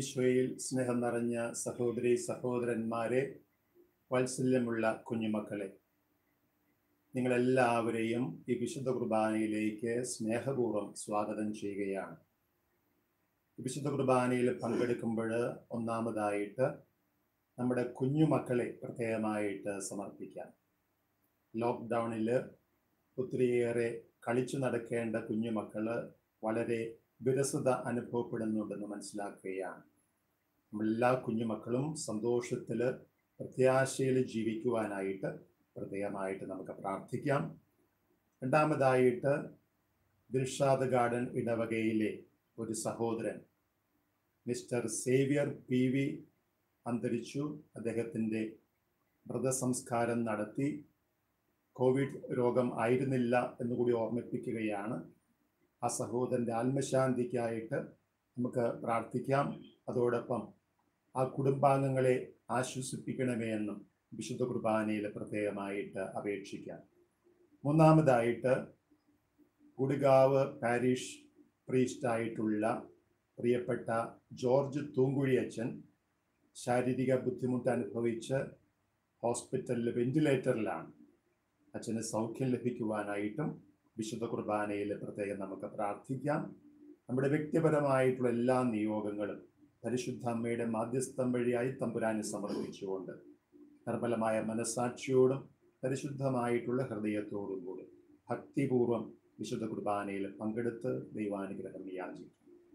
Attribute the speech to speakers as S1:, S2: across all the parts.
S1: ഈശോയിൽ സ്നേഹം നിറഞ്ഞ സഹോദരി സഹോദരന്മാരെ വാത്സല്യമുള്ള കുഞ്ഞുമക്കളെ നിങ്ങളെല്ലാവരെയും ഈ വിശുദ്ധ കുർബാനയിലേക്ക് സ്നേഹപൂർവ്വം സ്വാഗതം ചെയ്യുകയാണ് ഈ വിശുദ്ധ കുർബാനയിൽ പങ്കെടുക്കുമ്പോൾ ഒന്നാമതായിട്ട് നമ്മുടെ കുഞ്ഞുമക്കളെ പ്രത്യേകമായിട്ട് സമർപ്പിക്കാം ലോക്ക്ഡൗണിൽ ഒത്തിരിയേറെ കളിച്ചു നടക്കേണ്ട കുഞ്ഞുമക്കൾ വളരെ വിരസത അനുഭവപ്പെടുന്നുണ്ടെന്ന് മനസ്സിലാക്കുകയാണ് നമ്മളെല്ലാ കുഞ്ഞുമക്കളും സന്തോഷത്തിൽ പ്രത്യാശയിൽ ജീവിക്കുവാനായിട്ട് പ്രത്യേകമായിട്ട് നമുക്ക് പ്രാർത്ഥിക്കാം രണ്ടാമതായിട്ട് ദിൽഷാദ് ഗാർഡൻ ഇടവകയിലെ ഒരു സഹോദരൻ മിസ്റ്റർ സേവ്യർ പി വി അന്തരിച്ചു അദ്ദേഹത്തിൻ്റെ മൃതസംസ്കാരം നടത്തി കോവിഡ് രോഗം ആയിരുന്നില്ല എന്നുകൂടി ഓർമ്മിപ്പിക്കുകയാണ് ആ സഹോദരൻ്റെ ആത്മശാന്തിക്കായിട്ട് നമുക്ക് പ്രാർത്ഥിക്കാം അതോടൊപ്പം ആ കുടുംബാംഗങ്ങളെ ആശ്വസിപ്പിക്കണമേ എന്നും വിശുദ്ധ കുർബാനയിൽ പ്രത്യേകമായിട്ട് അപേക്ഷിക്കാം മൂന്നാമതായിട്ട് ഗുഡികാവ് പാരിഷ് പ്രീസ്റ്റായിട്ടുള്ള പ്രിയപ്പെട്ട ജോർജ് തൂങ്കുഴി അച്ഛൻ ശാരീരിക ബുദ്ധിമുട്ട് അനുഭവിച്ച് ഹോസ്പിറ്റലിൽ വെന്റിലേറ്ററിലാണ് അച്ഛന് സൗഖ്യം ലഭിക്കുവാനായിട്ടും വിശുദ്ധ കുർബാനയിൽ പ്രത്യേകം നമുക്ക് പ്രാർത്ഥിക്കാം നമ്മുടെ വ്യക്തിപരമായിട്ടുള്ള എല്ലാ നിയോഗങ്ങളും പരിശുദ്ധ അമ്മയുടെ മാധ്യസ്ഥം വഴിയായി തമ്പുരാന് സമർപ്പിച്ചുകൊണ്ട് നിർമ്മലമായ മനസാക്ഷിയോടും പരിശുദ്ധമായിട്ടുള്ള ഹൃദയത്തോടും കൂടി ഭക്തിപൂർവം വിശുദ്ധ കുർബാനയിൽ പങ്കെടുത്ത് ദൈവാനുഗ്രഹം യാചിക്കും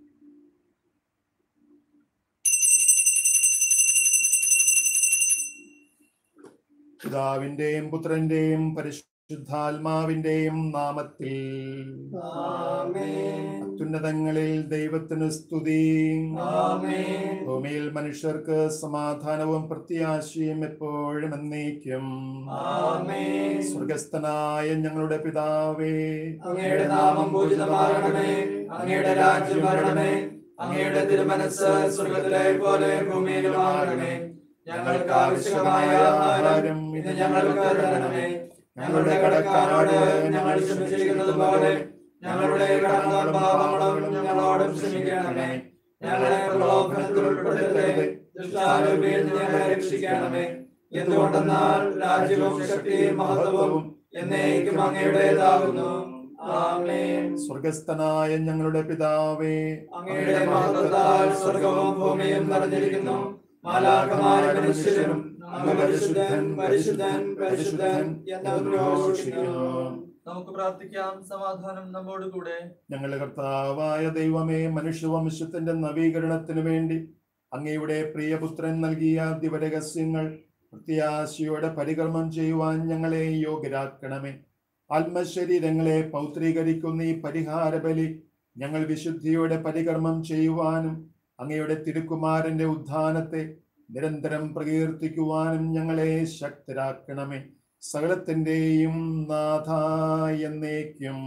S1: പിതാവിന്റെയും പുത്രന്റെയും പരിശുദ്ധാത്മാവിന്റെയും നാമത്തിൽ
S2: ആമേൻ.
S1: അത്യുന്നതങ്ങളിൽ ദൈവത്തിന് സ്തുതി
S2: ആമേൻ.
S1: ഭൂമിയിൽ മനുഷ്യർക്ക് സമാധാനവും പ്രത്യാശയും എപ്പോഴും എന്നേക്കും
S2: ആമേൻ.
S1: സ്വർഗസ്ഥനായ ഞങ്ങളുടെ പിതാവേ
S2: അങ്ങയുടെ നാമം പൂജിതമാകണമേ അങ്ങയുടെ രാജ്യം വരണമേ അങ്ങയുടെ തിരുമനസ് സ്വർഗത്തിലെ പോലെ ഭൂമിയിലുമാകണമേ ഞങ്ങൾക്ക് ആവശ്യമായ ആഹാരം ഇന്ന് ഞങ്ങൾക്ക് തരണമേ ഞങ്ങളുടെ കടക്കാരോട് ഞങ്ങൾ ക്ഷമിച്ചിരിക്കുന്നത് പോലെ ഞങ്ങളുടെ കടങ്ങളും പാപങ്ങളും ഞങ്ങളോടും ക്ഷമിക്കണമേ ഞങ്ങളെ പ്രലോഭനത്തിൽ ഉൾപ്പെടുത്തരുത് ദുഷ്ടാരൂപിയിൽ നിന്ന് ഞങ്ങളെ രക്ഷിക്കണമേ എന്തുകൊണ്ടെന്നാൽ രാജ്യവും ശക്തിയും മഹത്വവും എന്നേക്കും അങ്ങയുടേതാകുന്നു ആമേൻ
S1: സ്വർഗസ്ഥനായ ഞങ്ങളുടെ പിതാവേ
S2: അങ്ങയുടെ മഹത്വത്താൽ സ്വർഗവും ഭൂമിയും നിറഞ്ഞിരിക്കുന്നു മാലാഖമാരും മനുഷ്യരും അങ്ങ് പരിശുദ്ധൻ പരിശുദ്ധൻ പരിശുദ്ധൻ എന്ന് ഉദ്ഘോഷിക്കുന്നു
S3: നമുക്ക് പ്രാർത്ഥിക്കാം സമാധാനം നമ്മോട് കൂടെ
S1: ഞങ്ങളുടെ കർത്താവായ ദൈവമേ മനുഷ്യവംശത്തിന്റെ നവീകരണത്തിനു വേണ്ടി അങ്ങയുടെ പ്രിയപുത്രൻ നൽകിയ ദിവരഹസ്യങ്ങൾ പ്രത്യാശയോടെ പരികർമ്മം ചെയ്യുവാൻ ഞങ്ങളെ യോഗ്യരാക്കണമേ ആത്മശരീരങ്ങളെ പൗത്രീകരിക്കുന്ന ഈ പരിഹാര ബലി ഞങ്ങൾ വിശുദ്ധിയോടെ പരികർമ്മം ചെയ്യുവാനും അങ്ങയുടെ തിരുക്കുമാരന്റെ ഉത്ഥാനത്തെ നിരന്തരം പ്രകീർത്തിക്കുവാനും ഞങ്ങളെ ശക്തരാക്കണമേ സകലത്തിന്റെയും നാഥ എന്നേക്കും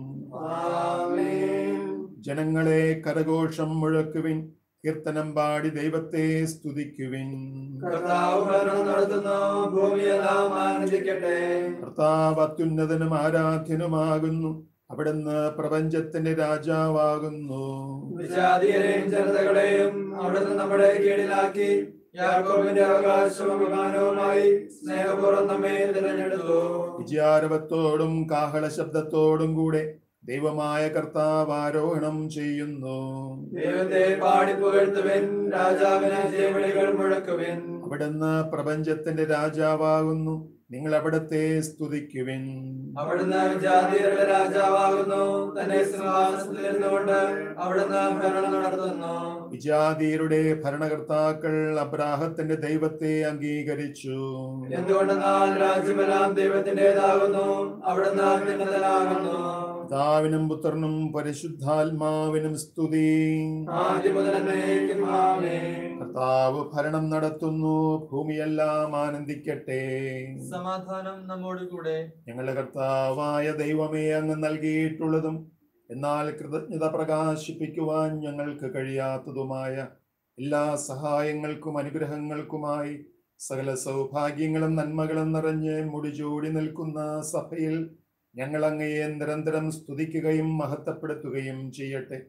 S2: ആമേൻ
S1: ജനങ്ങളെ കരഘോഷം മുഴക്കുവിൻ കീർത്തനം പാടി ദൈവത്തെ സ്തുതിക്കുവിൻ
S2: കർത്താവ് ഭരണം നടത്തുന്നു ഭൂമിയെല്ലാം ആനന്ദിക്കട്ടെ
S1: കർത്താവ് അത്യുന്നതനും ആരാധ്യനുമാകുന്നു അവിടുന്ന് പ്രപഞ്ചത്തിന്റെ രാജാവാകുന്നു
S2: വിജാതിയരെയും ജനതകളെയും അവിടുന്ന് നമ്മുടെ കീഴിലാക്കി യാക്കോബിന്റെ അവകാശവും അഭിമാനവുമായി സ്നേഹപൂർവ്വം നമ്മെ തിരഞ്ഞെടുത്തു
S1: വിജയാരവത്തോടും കാഹള ശബ്ദത്തോടും കൂടെ ദൈവമായ കർത്താവ് ആരോഹണം ചെയ്യുന്നു
S2: ദൈവത്തെ പാടി പുകഴ്ത്തുവിൻ രാജാവിന് ജയവിളികൾ മുഴക്കുവിൻ
S1: അവിടുന്ന് പ്രപഞ്ചത്തിന്റെ രാജാവാകുന്നു നിങ്ങൾ അവിടത്തെ സ്തുതിക്കുവിൻ
S2: അവിടുന്ന് വിജാതിയരുടെ രാജാവാകുന്നു തന്റെ സിംഹാസനത്തിൽ ഇരുന്നുകൊണ്ട് അവിടുന്ന് ഭരണം നടത്തുന്നു
S1: വിജാതീയരുടെ ഭരണകർത്താക്കൾ അബ്രാഹത്തിന്റെ ദൈവത്തെ അംഗീകരിച്ചു
S2: എന്തുകൊണ്ടെന്നാൽ രാജ്യമെല്ലാം ദൈവത്തിന്റേതാകുന്നു അവിടുന്ന് അത്യുന്നതനാകുന്നു
S1: പിതാവിനും പുത്രനും പരിശുദ്ധാത്മാവിനും സ്തുതി
S2: ആദ്യം മുതൽ എന്നേക്കും ആമേൻ
S1: കർത്താവ് ഭരണം നടത്തുന്നു ഭൂമിയെല്ലാം ആനന്ദിക്കട്ടെ
S3: സമാധാനം നമ്മോട് കൂടെ
S1: ഞങ്ങളുടെ കർത്താവായ ദൈവമേ അങ്ങ് നൽകിയിട്ടുള്ളതും എന്നാൽ കൃതജ്ഞത പ്രകാശിപ്പിക്കുവാൻ ഞങ്ങൾക്ക് കഴിയാത്തതുമായ എല്ലാ സഹായങ്ങൾക്കും അനുഗ്രഹങ്ങൾക്കുമായി സകല സൗഭാഗ്യങ്ങളും നന്മകളും നിറഞ്ഞ് മുടിചൂടി നിൽക്കുന്ന സഭയിൽ ഞങ്ങൾ അങ്ങയെ നിരന്തരം സ്തുതിക്കുകയും മഹത്വപ്പെടുത്തുകയും ചെയ്യട്ടെ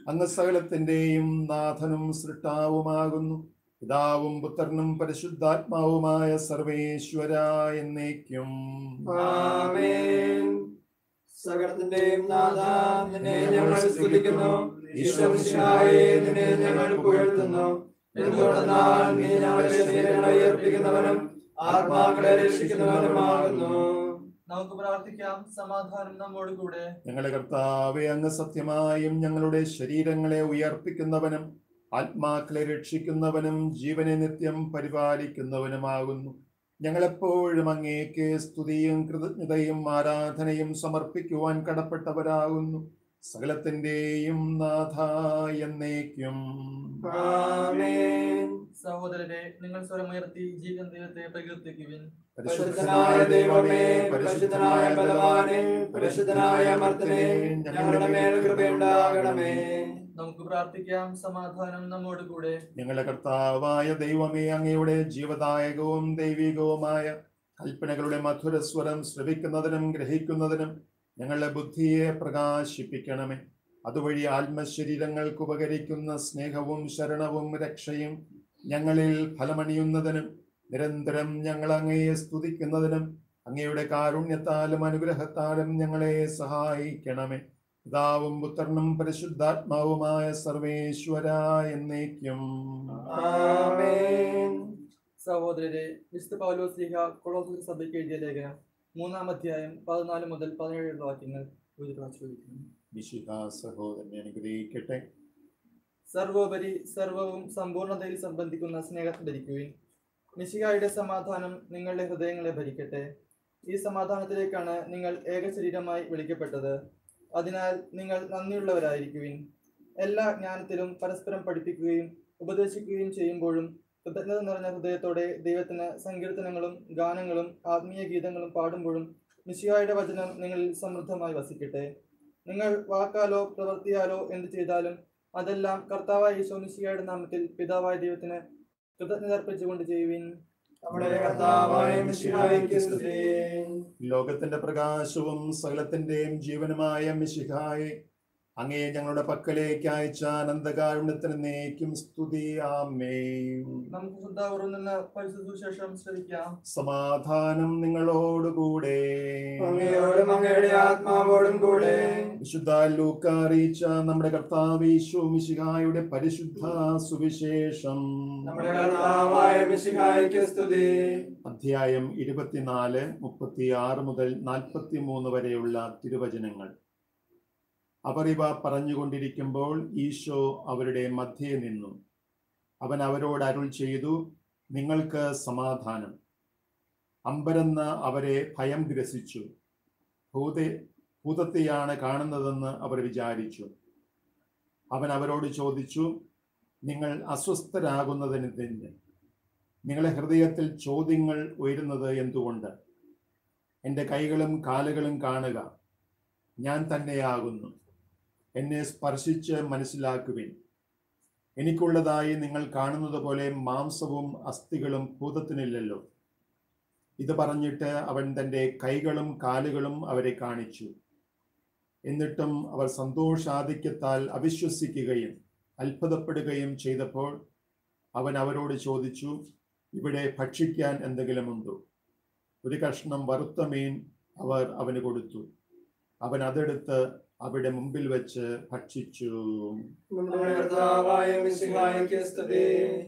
S1: അങ്ങ് സകലത്തിന്റെയും നാഥനും സൃഷ്ടാവുമാകുന്നു പിതാവും പുത്രനും പരിശുദ്ധാത്മാവുമായ സർവേശ്വര എന്നേക്കും
S2: ആമേൻ സകലത്തിന്റെയും നാഥ നിന്നെ ഞങ്ങൾ സ്തുതിക്കുന്നു ഈശ്വരനായ നിന്നെ ഞങ്ങൾ പുകഴ്ത്തുന്നു എന്തുകൊണ്ടെന്നാൽ നീ ഞങ്ങളുടെ ശരീരങ്ങളെ ഉയർപ്പിക്കുന്നവനും ആത്മാക്കളെ രക്ഷിക്കുന്നവനുമാകുന്നു
S3: നമുക്ക് പ്രാർത്ഥിക്കാം സമാധാനം നമ്മോട് കൂടെ
S1: ഞങ്ങളുടെ കർത്താവെ അങ്ങ് സത്യമായും ഞങ്ങളുടെ ശരീരങ്ങളെ ഉയർപ്പിക്കുന്നവനും ആത്മാക്കളെ രക്ഷിക്കുന്നവനും ജീവനെ നിത്യം പരിപാലിക്കുന്നവനുമാകുന്നു ഞങ്ങളെപ്പോഴും അങ്ങേക്ക് സ്തുതിയും കൃതജ്ഞതയും ആരാധനയും സമർപ്പിക്കുവാൻ കടപ്പെട്ടവരാകുന്നു സകലത്തിന്റെയും നാഥ എന്നേക്കും
S2: ആമേൻ
S3: സഹോദരരെ നിങ്ങൾ സ്വരമുയർത്തി ജീവൻ ദൈവത്തെ പ്രകീർത്തിക്കുവിൻ
S2: പരിശുദ്ധനായ ദൈവമേ പരിശുദ്ധനായ ബലവാനെ പരിശുദ്ധനായ അമർത്തനെ ഞങ്ങളുടെ മേൽ കൃപയുണ്ടാകണമേ
S3: നമുക്ക് പ്രാർത്ഥിക്കാം സമാധാനം നമ്മോട് കൂടെ
S1: ഞങ്ങളുടെ കർത്താവായ ദൈവമേ അങ്ങയുടെ ജീവദായകവും ദൈവികവുമായ കൽപ്പനകളുടെ മധുരസ്വരം ശ്രവിക്കുന്നതിനും ഗ്രഹിക്കുന്നതിനും ഞങ്ങളുടെ ബുദ്ധിയെ പ്രകാശിപ്പിക്കണമേ അതുവഴി ആത്മശരീരങ്ങൾക്ക് ഉപകരിക്കുന്ന സ്നേഹവും ശരണവും രക്ഷയും ഞങ്ങളിൽ ഫലമണിയുന്നതിനും നിരന്തരം ഞങ്ങൾ അങ്ങയെ സ്തുതിക്കുന്നതിനും അങ്ങയുടെ കാരുണ്യത്താലും അനുഗ്രഹത്താലും ഞങ്ങളെ സഹായിക്കണമേ പിതാവും പുത്രനും പരിശുദ്ധാത്മാവുമായ സർവേശ്വര എന്നേക്കും
S2: ആമേൻ
S3: സഹോദരരെ വിശുദ്ധ പൗലോസ് ലീഹ കൊളോസ് സഭയ്ക്ക് എഴുതിയ ലേഖനം മൂന്നാം അധ്യായം പതിനാല് മുതൽ പതിനേഴ് വാക്യങ്ങൾ ഒരു പ്രാവശ്യം ചോദിക്കുന്നു
S1: വിശുദ്ധ സഹോദരനെ അനുഗ്രഹിക്കട്ടെ
S3: സർവോപരി സർവവും സമ്പൂർണ്ണതയിൽ സംബന്ധിക്കുന്ന സ്നേഹം ധരിക്കുവിൻ മിശികായുടെ സമാധാനം നിങ്ങളുടെ ഹൃദയങ്ങളെ ഭരിക്കട്ടെ ഈ സമാധാനത്തിലേക്കാണ് നിങ്ങൾ ഏകശരീരമായി വിളിക്കപ്പെട്ടത് അതിനാൽ നിങ്ങൾ നന്ദിയുള്ളവരായിരിക്കുവിൻ എല്ലാ ജ്ഞാനത്തിലും പരസ്പരം പഠിപ്പിക്കുകയും ഉപദേശിക്കുകയും ചെയ്യുമ്പോഴും കൃതജ്ഞത നിറഞ്ഞ ഹൃദയത്തോടെ ദൈവത്തിന് സങ്കീർത്തനങ്ങളും ഗാനങ്ങളും ആത്മീയ ഗീതങ്ങളും പാടുമ്പോഴും മിശിഹായുടെ വചനം നിങ്ങളിൽ സമൃദ്ധമായി വസിക്കട്ടെ നിങ്ങൾ വാക്കാലോ പ്രവൃത്തിയാലോ എന്ത് ചെയ്താലും അതെല്ലാം കർത്താവായ ഈശോ മിശിഹായുടെ നാമത്തിൽ പിതാവായ ദൈവത്തിന് കൃതജ്ഞത അർപ്പിച്ചുകൊണ്ട് ചെയ്യുവിൻ
S2: നമ്മുടെ കർത്താവായ മിശിഹായ്ക്ക് സ്തുതി
S1: ലോകത്തിന്റെ പ്രകാശവും സകലത്തിന്റെയും ജീവനുമായ മിശിഹായെ അങ്ങേ ഞങ്ങളുടെ പക്കലേക്ക് അയച്ച അനന്തകാരുണ്യത്തിന് നേക്കും സ്തുതി ആമേ
S3: നമുക്ക് ശ്രദ്ധാപൂർവം നിന്ന് പരിശുദ്ധ സുശേഷം ശ്രമിക്കാം
S1: സമാധാനം നിങ്ങളോടുകൂടെ
S2: അങ്ങയോടും അങ്ങയുടെ ആത്മാവോടും കൂടെ
S1: വിശുദ്ധ ലൂക്ക അറിയിച്ച നമ്മുടെ കർത്താവ് ഈശോ മിശിഹായുടെ പരിശുദ്ധ സുവിശേഷം
S2: നമ്മുടെ കർത്താവായ മിശിഹായ്ക്ക് സ്തുതി
S1: അധ്യായം ഇരുപത്തിനാല് മുപ്പത്തിയാറ് മുതൽ നാൽപ്പത്തി മൂന്ന് വരെയുള്ള തിരുവചനങ്ങൾ അവർ ഇവ പറഞ്ഞുകൊണ്ടിരിക്കുമ്പോൾ ഈശോ അവരുടെ മധ്യേ നിന്നു അവൻ അവരോട് അരുൾ ചെയ്തു നിങ്ങൾക്ക് സമാധാനം അമ്പരന്ന് അവരെ ഭയം ഗ്രസിച്ചു ഭൂത ഭൂതത്തെയാണ് കാണുന്നതെന്ന് അവർ വിചാരിച്ചു അവൻ അവരോട് ചോദിച്ചു നിങ്ങൾ അസ്വസ്ഥരാകുന്നതിന് തന്നെ നിങ്ങളെ ഹൃദയത്തിൽ ചോദ്യങ്ങൾ ഉയരുന്നത് എന്തുകൊണ്ട് എൻ്റെ കൈകളും കാലുകളും കാണുക ഞാൻ തന്നെയാകുന്നു എന്നെ സ്പർശിച്ച് മനസ്സിലാക്കുവിൻ എനിക്കുള്ളതായി നിങ്ങൾ കാണുന്നത് പോലെ മാംസവും അസ്ഥികളും ഭൂതത്തിനില്ലല്ലോ ഇത് പറഞ്ഞിട്ട് അവൻ തൻ്റെ കൈകളും കാലുകളും അവരെ കാണിച്ചു എന്നിട്ടും അവർ സന്തോഷാധിക്യത്താൽ അവിശ്വസിക്കുകയും അത്ഭുതപ്പെടുകയും ചെയ്തപ്പോൾ അവൻ അവരോട് ചോദിച്ചു ഇവിടെ ഭക്ഷിക്കാൻ എന്തെങ്കിലുമുണ്ടോ ഒരു കഷ്ണം വറുത്ത മീൻ അവർ അവന് കൊടുത്തു അവൻ അതെടുത്ത് അവിടെ മുമ്പിൽ വെച്ച് ഭക്ഷിച്ചു
S2: നമ്മുടെ കർത്താവായ മിശിഹായ്ക്ക് സ്തുതി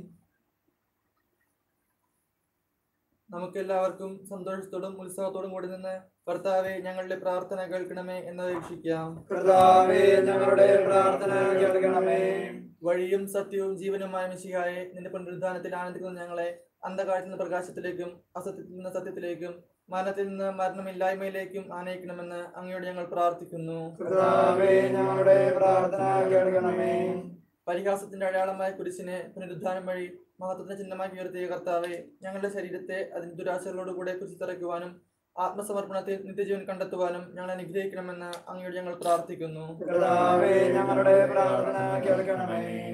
S3: നമുക്കെല്ലാവർക്കും സന്തോഷത്തോടും ഉത്സാഹത്തോടും കൂടി നിന്ന് കർത്താവെ ഞങ്ങളുടെ പ്രാർത്ഥന കേൾക്കണമേ എന്ന് അപേക്ഷിക്കാം
S2: കർത്താവേ ഞങ്ങളുടെ പ്രാർത്ഥന കേൾക്കണമേ
S3: വഴിയും സത്യവും ജീവനുമായ മിശിഹായെ നിന്റെ പുനരുദ്ധാനത്തിൽ ആനന്ദിക്കുന്ന ഞങ്ങളെ അന്ധകാലത്തിൽ നിന്ന് പ്രകാശത്തിലേക്കും അസത്യത്തിൽ നിന്ന് സത്യത്തിലേക്കും മരണത്തിൽ നിന്ന് മരണമില്ലായ്മയിലേക്കും ആനയിക്കണമെന്ന് അങ്ങയോട് ഞങ്ങൾ പ്രാർത്ഥിക്കുന്നു
S2: കർത്താവേ ഞങ്ങളുടെ പ്രാർത്ഥന കേൾക്കണമേ
S3: പരിഹാസത്തിന്റെ അടയാളമായ കുരിശിനെ പുനരുദ്ധാനം വഴി മഹത്വത്തിന്റെ ചിഹ്നമാക്കി ഉയർത്തിയ കർത്താവെ ഞങ്ങളുടെ ശരീരത്തെ അതിന്റെ ദുരാശകളോടുകൂടെ കുറിച്ചിറക്കുവാനും ആത്മസമർപ്പണത്തിൽ നിത്യജീവൻ കണ്ടെത്തുവാനും ഞങ്ങൾ അനുഗ്രഹിക്കണമെന്ന് അങ്ങയോട് ഞങ്ങൾ പ്രാർത്ഥിക്കുന്നു
S2: കർത്താവേ ഞങ്ങളുടെ പ്രാർത്ഥന കേൾക്കണമേ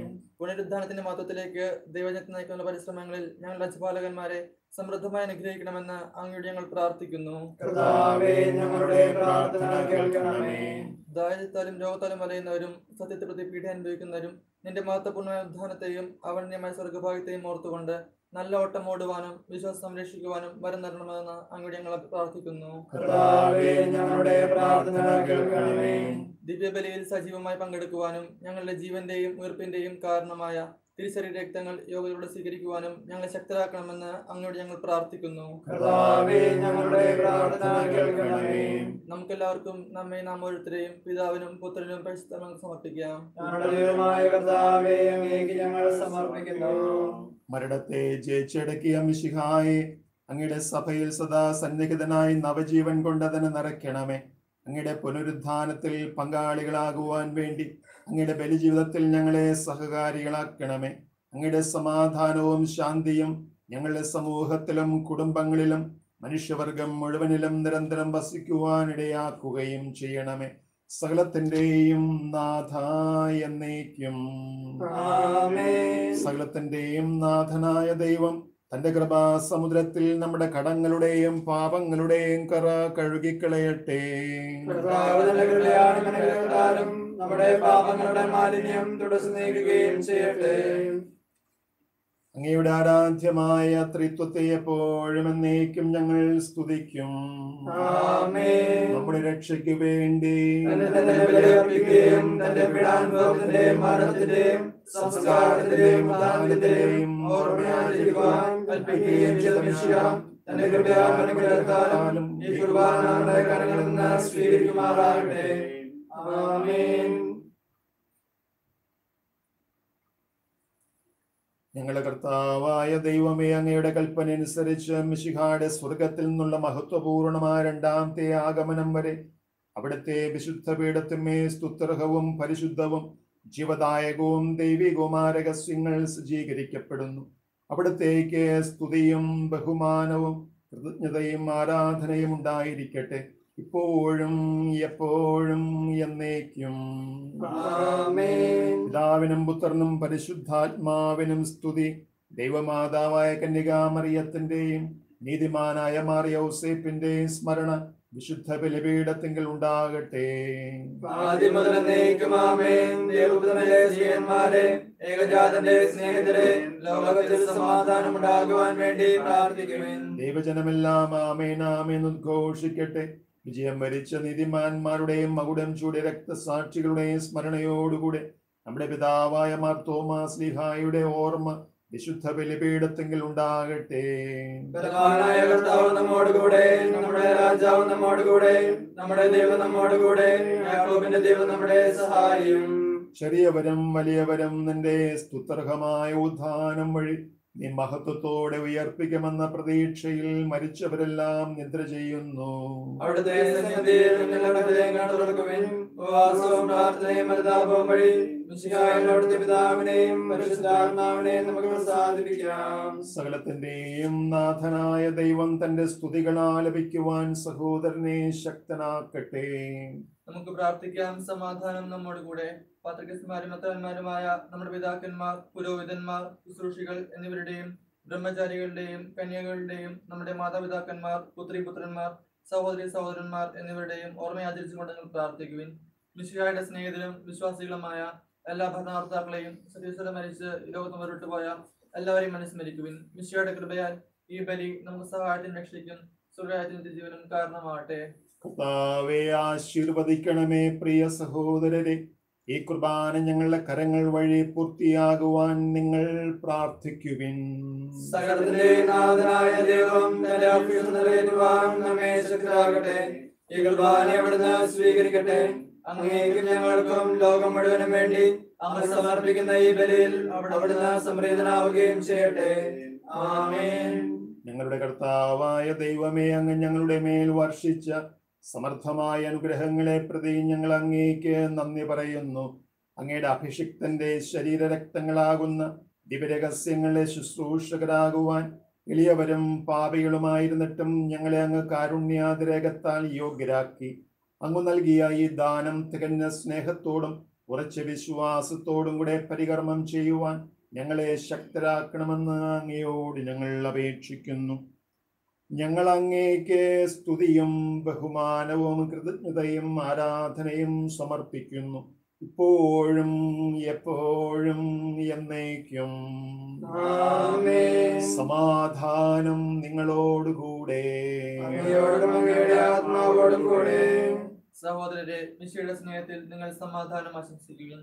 S3: പുനരുദ്ധാനത്തിന്റെ മഹത്വത്തിലേക്ക് ദൈവജനത്തെ നയിക്കുന്ന പരിശ്രമങ്ങളിൽ ഞങ്ങളുടെ അച്ഛപാലകന്മാരെ സമൃദ്ധമായി അനുഗ്രഹിക്കണമെന്ന് അങ്ങയോട് ഞങ്ങൾ പ്രാർത്ഥിക്കുന്നു
S2: കർത്താവേ ഞങ്ങളുടെ പ്രാർത്ഥന കേൾക്കണമേ
S3: ദാരിദ്ര്യത്താലും രോഗത്താലും വലയുന്നവരും സത്യത്തെ പ്രതി പീഡ അനുഭവിക്കുന്നവരും നിന്റെ മഹത്വപൂർണ്ണ ഉദ്ധാനത്തെയും അവന്യമായ സ്വർഗഭാഗ്യത്തെയും ഓർത്തുകൊണ്ട് നല്ല ഓട്ടം ഓടുവാനും വിശ്വാസം സംരക്ഷിക്കുവാനും വരം തരണമെന്ന് അങ്ങോട്ട് ഞങ്ങൾ പ്രാർത്ഥിക്കുന്നു
S2: കർത്താവേ ഞങ്ങളുടെ പ്രാർത്ഥന കേൾക്കണമേ
S3: ദിവ്യബലിയിൽ സജീവമായി പങ്കെടുക്കുവാനും ഞങ്ങളുടെ ജീവന്റെയും ഉയർപ്പിന്റെയും കാരണമായ തിരിച്ചറി രക്തങ്ങൾ യോഗയിലൂടെ സ്വീകരിക്കുവാനും ഞങ്ങളെ ശക്തരാക്കണമെന്ന് അങ്ങോട്ട് ഞങ്ങൾ പ്രാർത്ഥിക്കുന്നു
S2: കർത്താവേ ഞങ്ങളുടെ പ്രാർത്ഥന കേൾക്കണമേ
S3: നമുക്കെല്ലാവർക്കും നമ്മെ നാം ഓരോരുത്തരെയും പിതാവിനും പുത്രനും പരിശുദ്ധങ്ങളും സമർപ്പിക്കാം
S2: ഞങ്ങളുടെ ദൈവമായ കർത്താവേ അങ്ങേക്ക് ഞങ്ങൾ സമർപ്പിക്കുന്നു
S1: മരണത്തെ ജയിച്ചടക്കിയ മിശിഹായെ അങ്ങയുടെ സഭയിൽ സദാ സന്നിഹിതനായി നവജീവൻ കൊണ്ട് അതിനെ നിറയ്ക്കണമേ അങ്ങയുടെ പുനരുദ്ധാനത്തിൽ പങ്കാളികളാകുവാൻ വേണ്ടി അങ്ങയുടെ ബലിജീവിതത്തിൽ ഞങ്ങളെ സഹകാരികളാക്കണമേ അങ്ങയുടെ സമാധാനവും ശാന്തിയും ഞങ്ങളുടെ സമൂഹത്തിലും കുടുംബങ്ങളിലും മനുഷ്യവർഗം മുഴുവനിലും നിരന്തരം വസിക്കുവാനിടയാക്കുകയും ചെയ്യണമേ സകലത്തിൻ്റെയും നാഥ എന്നേക്കും
S2: ആമേൻ
S1: സകലത്തിന്റെയും നാഥനായ ദൈവം തന്റെ കൃപാസമുദ്രത്തിൽ നമ്മുടെ കടങ്ങളുടെയും പാപങ്ങളുടെയും കറ കഴുകിക്കളയട്ടെ
S2: കർത്താവ് തന്റെ കൃപയാലും അനുഗ്രഹത്താലും നമ്മുടെ പാപങ്ങളുടെ മാലിന്യം തുടച്ചു നീക്കുകയും ചെയ്യട്ടെ
S1: അങ്ങയുടെ ആരാധ്യമായ ത്രിത്വത്തെ എപ്പോഴും എന്നേക്കും ഞങ്ങൾ സ്തുതിക്കും
S2: ആമേൻ
S1: നമ്മുടെ രക്ഷയ്ക്ക് വേണ്ടി
S2: തന്റെ തന്നെ ബലിയർപ്പിക്കുകയും തന്റെ പീഡാനുഭവത്തിന്റെയും മരണത്തിന്റെയും സംസ്കാരത്തിന്റെയും ഉദാഹരണത്തിന്റെയും ഓർമ്മയാചരിക്കുവാൻ കൽപ്പിക്കുകയും ചെയ്ത മിശിഹ തന്റെ കൃപയാലും അനുഗ്രഹത്താലും ഈ കുർബാന നമ്മുടെ കരങ്ങളിൽ നിന്ന് സ്വീകരിക്കുമാറാകട്ടെ ആമേൻ
S1: ഞങ്ങളുടെ കർത്താവായ ദൈവമേ അങ്ങയുടെ കൽപ്പന അനുസരിച്ച് മിശിഹായുടെ സ്വർഗത്തിൽ നിന്നുള്ള മഹത്വപൂർണമായ രണ്ടാമത്തെ ആഗമനം വരെ അവിടുത്തെ വിശുദ്ധ പീഠത്തിന്മേ സ്തുത്യർഹവും പരിശുദ്ധവും ജീവദായകവും ദൈവികവുമായ രഹസ്യങ്ങൾ സജ്ജീകരിക്കപ്പെടുന്നു അവിടത്തേക്ക് സ്തുതിയും ബഹുമാനവും കൃതജ്ഞതയും ആരാധനയും ഉണ്ടായിരിക്കട്ടെ ഇപ്പോഴും എപ്പോഴും എന്നേക്കും
S2: ആമേൻ
S1: പിതാവിനും പുത്രനും പരിശുദ്ധാത്മാവിനും സ്തുതി ദൈവമാതാവായ കന്യകാമറിയത്തിന്റെയും നീതിമാനായ മാറിയ ഔസേപ്പിന്റെയും സ്മരണ വിശുദ്ധ ബലിപീഠത്തിങ്കിൽ ഉണ്ടാകട്ടെ
S2: ആദ്യം മുതൽ എന്നേക്കും ആമേൻ ദൈവപുത്രന്റെ സ്ത്രീയന്മാരെ ഏകജാതന്റെ സ്നേഹിതരെ ലോകത്തിൽ സമാധാനം ഉണ്ടാകുവാൻ വേണ്ടി പ്രാർത്ഥിക്കുമെൻ
S1: ദൈവജനമെല്ലാം ആമേൻ ആമേൻ ഉദ്ഘോഷിക്കട്ടെ വിജയം വരിച്ച നീതിമാന്മാരുടെയും മകുടം ചൂടിയ രക്തസാക്ഷികളുടെയും സ്മരണയോടുകൂടെ നമ്മുടെ പിതാവായ മാർത്തോമാസ് ലിഹായുടെ ഓർമ്മ വിശുദ്ധ ബലിപീഠത്തിങ്കിൽ ഉണ്ടാകട്ടെ
S2: ബലവാനായ കർത്താവ് നമ്മോടുകൂടെ നമ്മുടെ രാജാവ് നമ്മോടുകൂടെ നമ്മുടെ ദൈവം നമ്മോടുകൂടെ യാക്കോബിന്റെ ദൈവം നമ്മുടെ സഹായം
S1: ചെറിയവരും വലിയവരും നിന്റെ സ്തുത്യർഹമായ ഉദ്ധാനം വഴി നീ മഹത്വത്തോടെ ഉയർപ്പിക്കുമെന്ന പ്രതീക്ഷയിൽ മരിച്ചവരെല്ലാം നിദ്ര ചെയ്യുന്നു
S2: അവിടുത്തെ സന്നിധിയിൽ നിങ്ങളുടെ ഹൃദയങ്ങൾ തുറക്കുവിൻ ഉപവാസവും പ്രാർത്ഥനയും അനുതാപവും വഴി മിശിഹായിൽ അവിടുത്തെ പിതാവിനെയും പരിശുദ്ധാത്മാവിനെയും നമുക്ക് പ്രസാദിപ്പിക്കാം
S1: സകലത്തിന്റെയും നാഥനായ ദൈവം തന്റെ സ്തുതികൾ ആലപിക്കുവാൻ സഹോദരനെ ശക്തനാക്കട്ടെ
S3: നമുക്ക് പ്രാർത്ഥിക്കാം സമാധാനം നമ്മോട് കൂടെ പാത്രകന്മാരും മത്തന്മാരുമായ നമ്മുടെ പിതാക്കന്മാർ പുരോഹിതന്മാർ ശുശ്രൂഷികൾ എന്നിവരുടെയും ബ്രഹ്മചാരികളുടെയും കന്യകളുടെയും നമ്മുടെ മാതാപിതാക്കന്മാർ പുത്രിപുത്രന്മാർ സഹോദരി സഹോദരന്മാർ എന്നിവരുടെയും ഓർമ്മയാചരിച്ചുകൊണ്ട് നിങ്ങൾ പ്രാർത്ഥിക്കുവിൻ മിശിഹായുടെ സ്നേഹിതരും വിശ്വാസികളുമായ എല്ലാ ഭരണകർത്താക്കളെയും സതീശ്വരം മരിച്ച് ഈ ലോകത്ത് മുരട്ടു പോയ എല്ലാവരെയും അനുസ്മരിക്കുവിൻ മിശിഹായുടെ കൃപയാൽ ഈ ബലി നമുക്ക് സഹായത്തിനും രക്ഷയ്ക്കും സുഖായത്തിനും ജീവനും കാരണമാകട്ടെ
S1: കർത്താവെ ആശീർവദിക്കണമേ പ്രിയ സഹോദരരെ ഈ കുർബാന ഞങ്ങളുടെ കരങ്ങൾ വഴി പൂർത്തിയാകുവാൻ നിങ്ങൾ പ്രാർത്ഥിക്കുവിൻ
S2: സകലത്തിന്റെ നാഥനായ ദൈവം തന്റെ അഭ്യർത്ഥന നിറവേറ്റുവാൻ നമ്മെ ശക്തരാകട്ടെ ഈ കുർബാന അവിടുന്ന് സ്വീകരിക്കട്ടെ അങ്ങേക്കും ഞങ്ങൾക്കും ലോകം മുഴുവനും വേണ്ടി അങ്ങ് സമർപ്പിക്കുന്ന ഈ ബലിയിൽ അവിടുന്ന് സംപ്രീതനാവുകയും ചെയ്യട്ടെ ആമേൻ
S1: ഞങ്ങളുടെ കർത്താവായ ദൈവമേ അങ്ങ് ഞങ്ങളുടെ മേൽ വർഷിച്ച സമർത്ഥമായ അനുഗ്രഹങ്ങളെ പ്രതി ഞങ്ങൾ അങ്ങേക്ക് നന്ദി പറയുന്നു അങ്ങയുടെ അഭിഷിക്തന്റെ ശരീരരക്തങ്ങളാകുന്ന ദിവരഹസ്യങ്ങളെ ശുശ്രൂഷകരാകുവാൻ എളിയവരും പാപികളുമായിരുന്നിട്ടും ഞങ്ങളെ അങ്ങ് കാരുണ്യാതിരേകത്താൽ യോഗ്യരാക്കി അങ്ങ് നൽകിയ ഈ ദാനം തികഞ്ഞ സ്നേഹത്തോടും ഉറച്ച വിശ്വാസത്തോടും കൂടെ പരികർമ്മം ചെയ്യുവാൻ ഞങ്ങളെ ശക്തരാക്കണമെന്ന് അങ്ങയോട് ഞങ്ങൾ അപേക്ഷിക്കുന്നു ഞങ്ങൾ അങ്ങേക്ക് സ്തുതിയും ബഹുമാനവും കൃതജ്ഞതയും ആരാധനയും സമർപ്പിക്കുന്നു ഇപ്പോഴും എപ്പോഴും എന്നേക്കും
S2: ആമേൻ.
S1: സമാധാനം നിങ്ങളോടുകൂടെ
S2: അങ്ങയോടും അങ്ങയുടെ ആത്മാവോടും കൂടെ
S3: സഹോദരരെ മിശയുടെ സ്നേഹത്തിൽ നിങ്ങൾ സമാധാനം ആശംസിക്കുകയും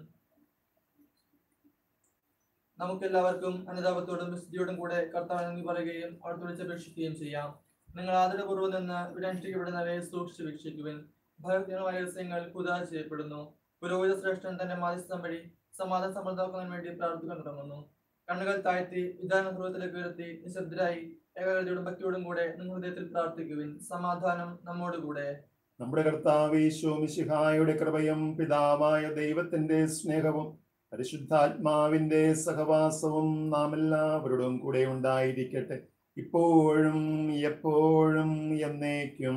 S3: നമുക്കെല്ലാവർക്കും അനുതാപത്തോടും വിശുദ്ധിയോടും കൂടെ കർത്താവ് നന്ദി പറയുകയും അടുത്ത് വിളിച്ചപേക്ഷിക്കുകയും ചെയ്യാം നിങ്ങൾ ആദരപൂർവ്വം നിന്ന് വിരനുഷ്ഠിക്കപ്പെടുന്നവയെ സൂക്ഷിച്ചു വീക്ഷിക്കുവിൻ ഭയങ്കരമായ രഹസ്യങ്ങൾ കുതാ ചെയ്യപ്പെടുന്നു പുരോഹിത ശ്രേഷ്ഠൻ തന്റെ മാധ്യസ്ഥം വഴി സമാധാനം സമൃദ്ധമാക്കുന്നതിന് വേണ്ടി പ്രാർത്ഥിക്കാൻ തുടങ്ങുന്നു കണ്ണുകൾ താഴ്ത്തി വിധാന ഹൃദയത്തിലേക്ക് ഉയർത്തി നിശബ്ദരായി ഏകാഗ്രതയോടും ഭക്തിയോടും കൂടെ നിങ്ങൾ ഹൃദയത്തിൽ പ്രാർത്ഥിക്കുവിൻ സമാധാനം നമ്മോടുകൂടെ
S1: നമ്മുടെ കർത്താവ് ഈശോ മിശിഹായുടെ കൃപയും പിതാവായ ദൈവത്തിന്റെ സ്നേഹവും പരിശുദ്ധാത്മാവിന്റെ സഹവാസവും നാം എല്ലാവരോടും കൂടെ ഉണ്ടായിരിക്കട്ടെ ഇപ്പോഴും എപ്പോഴും എന്നേക്കും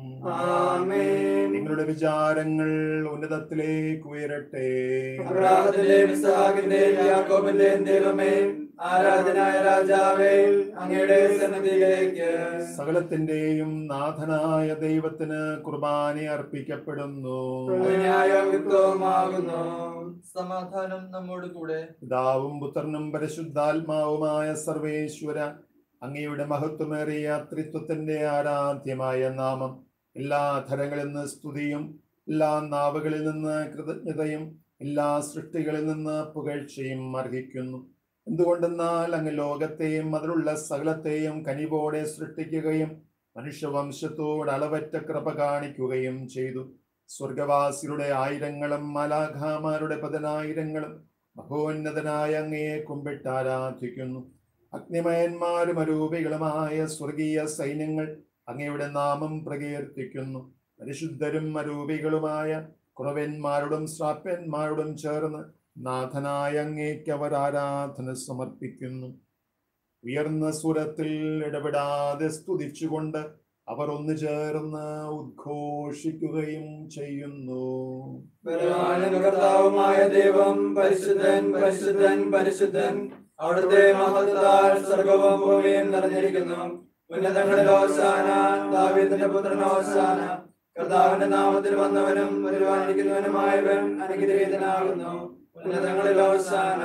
S2: ആമേൻ.
S1: നിങ്ങളുടെ വിചാരങ്ങൾ ഉന്നതത്തിലേക്ക് ഉയരട്ടെ
S2: അബ്രാഹത്തിന്റെയും ഇസ്ഹാക്കിന്റെയും യാക്കോബിന്റെയും ദൈവമേ ആരാധനായ രാജാവേ അങ്ങയുടെ സന്നിധിയിലേക്ക്
S1: സകലത്തിന്റെയും നാഥനായ ദൈവത്തിന് കുർബാന അർപ്പിക്കപ്പെടുന്നു
S2: യുക്തവുമാകുന്നു
S3: സമാധാനം നമ്മോടുകൂടെ
S1: പിതാവും പുത്രനും പരിശുദ്ധാത്മാവുമായ സർവേശ്വര അങ്ങയുടെ മഹത്വമേറിയ ത്രിത്വത്തിന്റെ ആരാധ്യമായ നാമം എല്ലാ ധരങ്ങളിൽ നിന്ന് സ്തുതിയും എല്ലാ നാവുകളിൽ നിന്ന് കൃതജ്ഞതയും എല്ലാ സൃഷ്ടികളിൽ നിന്ന് പുകഴ്ചയും അർഹിക്കുന്നു എന്തുകൊണ്ടെന്നാൽ അങ്ങ് ലോകത്തെയും അതിലുള്ള സകലത്തെയും കനിവോടെ സൃഷ്ടിക്കുകയും മനുഷ്യവംശത്തോട് അളവറ്റ കൃപ കാണിക്കുകയും ചെയ്തു സ്വർഗവാസികളുടെ ആയിരങ്ങളും മലാഖാമാരുടെ പതിനായിരങ്ങളും മഹോന്നതനായ അങ്ങയെ കുമ്പിട്ട് ആരാധിക്കുന്നു അഗ്നിമയന്മാരും അരൂപികളുമായ സ്വർഗീയ സൈന്യങ്ങൾ അങ്ങയുടെ നാമം പ്രകീർത്തിക്കുന്നു പരിശുദ്ധരും അരൂപികളുമായ കുറവന്മാരോടും ശ്രാപ്യന്മാരോടും ചേർന്ന് നാഥനായ അങ്ങേക്ക് അവർ ആരാധന സമർപ്പിക്കുന്നു ഉയർന്ന സ്വരത്തിൽ ഇടപെടാതെ സ്തുതിച്ചുകൊണ്ട് അവർ ഒന്നു ചേർന്ന് ഉദ്ഘോഷിക്കുകയും ചെയ്യുന്നു
S2: ബലവാനും കർത്താവുമായ ദൈവം പരിശുദ്ധൻ പരിശുദ്ധൻ പരിശുദ്ധൻ അവിടുത്തെ മഹത്താൽ സർഗവും ഭൂമിയും നിറഞ്ഞിരിക്കുന്നു ഉന്നതങ്ങളിൽ ഓശാന ദാവീദിന്റെ പുത്രൻ ഓശാന കർത്താവിന്റെ നാമത്തിൽ വന്നവനും വരുവാനിരിക്കുന്നവനുമായവൻ അനുഗ്രഹീതനാകുന്നു ഉന്നതങ്ങളിൽ ഓശാന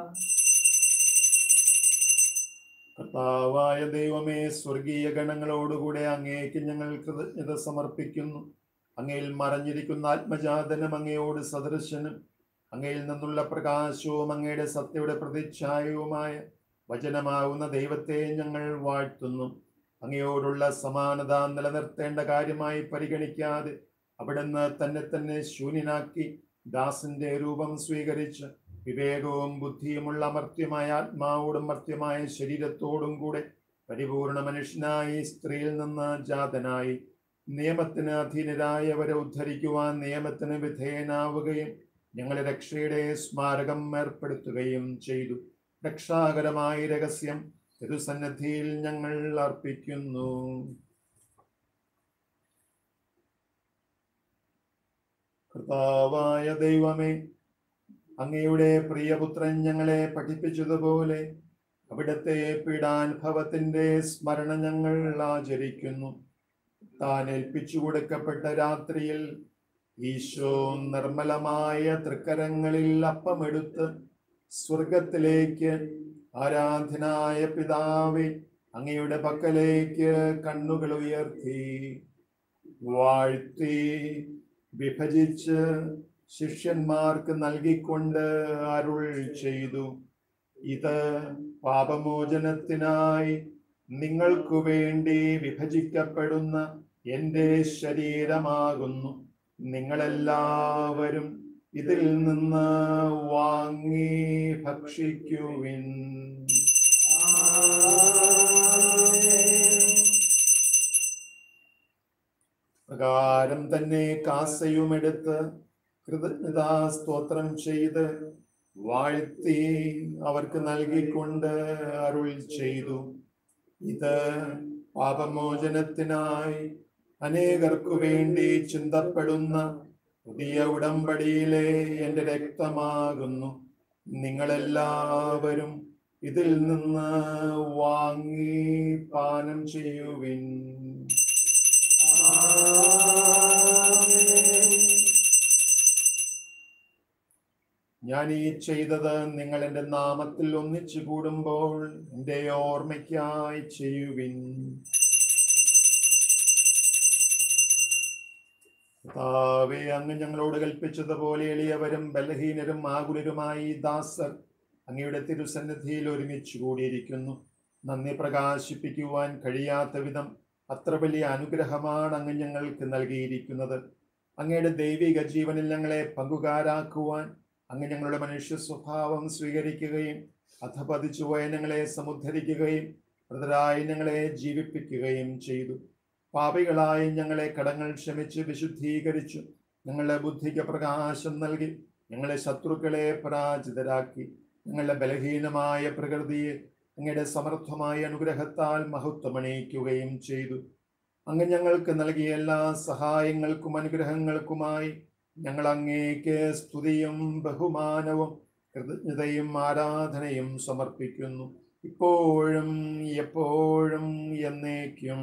S1: കർത്താവായ ദൈവമേ സ്വർഗീയ ഗണങ്ങളോടുകൂടെ അങ്ങേക്ക് ഞങ്ങൾ കൃതജ്ഞത സമർപ്പിക്കുന്നു അങ്ങയിൽ മറഞ്ഞിരിക്കുന്ന ആത്മജാതനും അങ്ങയോട് സദൃശനും അങ്ങയിൽ നിന്നുള്ള പ്രകാശവും അങ്ങയുടെ സത്യയുടെ പ്രതിച്ഛായവുമായ വചനമാവുന്ന ദൈവത്തെ ഞങ്ങൾ വാഴ്ത്തുന്നു അങ്ങയോടുള്ള സമാനത നിലനിർത്തേണ്ട കാര്യമായി പരിഗണിക്കാതെ അവിടുന്ന് തന്നെ തന്നെ ശൂന്യനാക്കി ദാസന്റെ രൂപം സ്വീകരിച്ച് വിവേകവും ബുദ്ധിയുമുള്ള അമർത്യമായ ആത്മാവോടും മർത്യമായ ശരീരത്തോടും കൂടെ പരിപൂർണ മനുഷ്യനായി സ്ത്രീയിൽ നിന്ന് ജാതനായി നിയമത്തിന് അധീനരായവരെ ഉദ്ധരിക്കുവാൻ നിയമത്തിന് വിധേയനാവുകയും ഞങ്ങളെ രക്ഷയുടെ സ്മാരകം ഏർപ്പെടുത്തുകയും ചെയ്തു രക്ഷാകരമായ രഹസ്യം തിരുസന്നിധിയിൽ ഞങ്ങൾ അർപ്പിക്കുന്നു കർത്താവായ ദൈവമേ അങ്ങയുടെ പ്രിയപുത്രൻ ഞങ്ങളെ പഠിപ്പിച്ചതുപോലെ അവിടുത്തെ പീഡാനുഭവത്തിന്റെ സ്മരണ ഞങ്ങൾ ആചരിക്കുന്നു താൻ ഏൽപ്പിച്ചു കൊടുക്കപ്പെട്ട രാത്രിയിൽ ഈശോ നിർമ്മലമായ തൃക്കരങ്ങളിൽ അപ്പമെടുത്ത് സ്വർഗത്തിലേക്ക് ആരാധനായ പിതാവെ അങ്ങയുടെ പക്കലേക്ക് കണ്ണുകൾ ഉയർത്തി വാഴ്ത്തി വിഭജിച്ച് ശിഷ്യന്മാർക്ക് നൽകിക്കൊണ്ട് അരുൾ ചെയ്തു ഇത് പാപമോചനത്തിനായി നിങ്ങൾക്കു വേണ്ടി വിഭജിക്കപ്പെടുന്ന എൻ്റെ ശരീരമാകുന്നു നിങ്ങളെല്ലാവരും ഇതിൽ നിന്ന് വാങ്ങി ഭക്ഷിക്കുവിൻ പ്രകാരം തന്നെ കാസയുമെടുത്ത് കൃതജ്ഞതാ സ്തോത്രം ചെയ്ത് വാഴ്ത്തി അവർക്ക് നൽകിക്കൊണ്ട് അരുൾ ചെയ്തു ഇത് പാപമോചനത്തിനായി അനേകർക്കു വേണ്ടി ചിന്തപ്പെടുന്ന പുതിയ ഉടമ്പടിയിലെ എൻ്റെ രക്തമാകുന്നു നിങ്ങളെല്ലാവരും ഇതിൽ നിന്ന് വാങ്ങി പാനം ചെയ്യുവിൻ ഞാൻ ഈ ചെയ്തത് നിങ്ങൾ എൻ്റെ നാമത്തിൽ ഒന്നിച്ചു കൂടുമ്പോൾ എൻ്റെ ഓർമ്മയ്ക്കായി ചെയ്യുവിൻ കർത്താവേ അങ്ങ് ഞങ്ങളോട് കൽപ്പിച്ചതുപോലെ എളിയവരും ബലഹീനരും ആകുലരുമായി ഈ ദാസർ അങ്ങയുടെ തിരുസന്നിധിയിൽ ഒരുമിച്ച് കൂടിയിരിക്കുന്നു നന്ദി പ്രകാശിപ്പിക്കുവാൻ കഴിയാത്ത വിധം അത്ര വലിയ അനുഗ്രഹമാണ് അങ്ങ് ഞങ്ങൾക്ക് നൽകിയിരിക്കുന്നത് അങ്ങയുടെ ദൈവിക ജീവനിൽ ഞങ്ങളെ പങ്കുകാരാക്കുവാൻ അങ്ങ് ഞങ്ങളുടെ മനുഷ്യ സ്വഭാവം സ്വീകരിക്കുകയും അധപതിച്ചു പോയ ഞങ്ങളെ സമുദ്ധരിക്കുകയും മൃതരായി ഞങ്ങളെ ജീവിപ്പിക്കുകയും ചെയ്തു പാപികളായി ഞങ്ങളെ കടങ്ങൾ ക്ഷമിച്ച് വിശുദ്ധീകരിച്ചു ഞങ്ങളുടെ ബുദ്ധിക്ക് പ്രകാശം നൽകി ഞങ്ങളെ ശത്രുക്കളെ പരാജിതരാക്കി ഞങ്ങളുടെ ബലഹീനമായ പ്രകൃതിയെ അങ്ങയുടെ സമർത്ഥമായ അനുഗ്രഹത്താൽ മഹത്വമണിയിക്കുകയും ചെയ്തു അങ്ങ് ഞങ്ങൾക്ക് നൽകിയ എല്ലാ സഹായങ്ങൾക്കും അനുഗ്രഹങ്ങൾക്കുമായി ഞങ്ങൾ അങ്ങേക്ക് സ്തുതിയും ബഹുമാനവും കൃതജ്ഞതയും ആരാധനയും സമർപ്പിക്കുന്നു ഇപ്പോഴും എപ്പോഴും എന്നേക്കും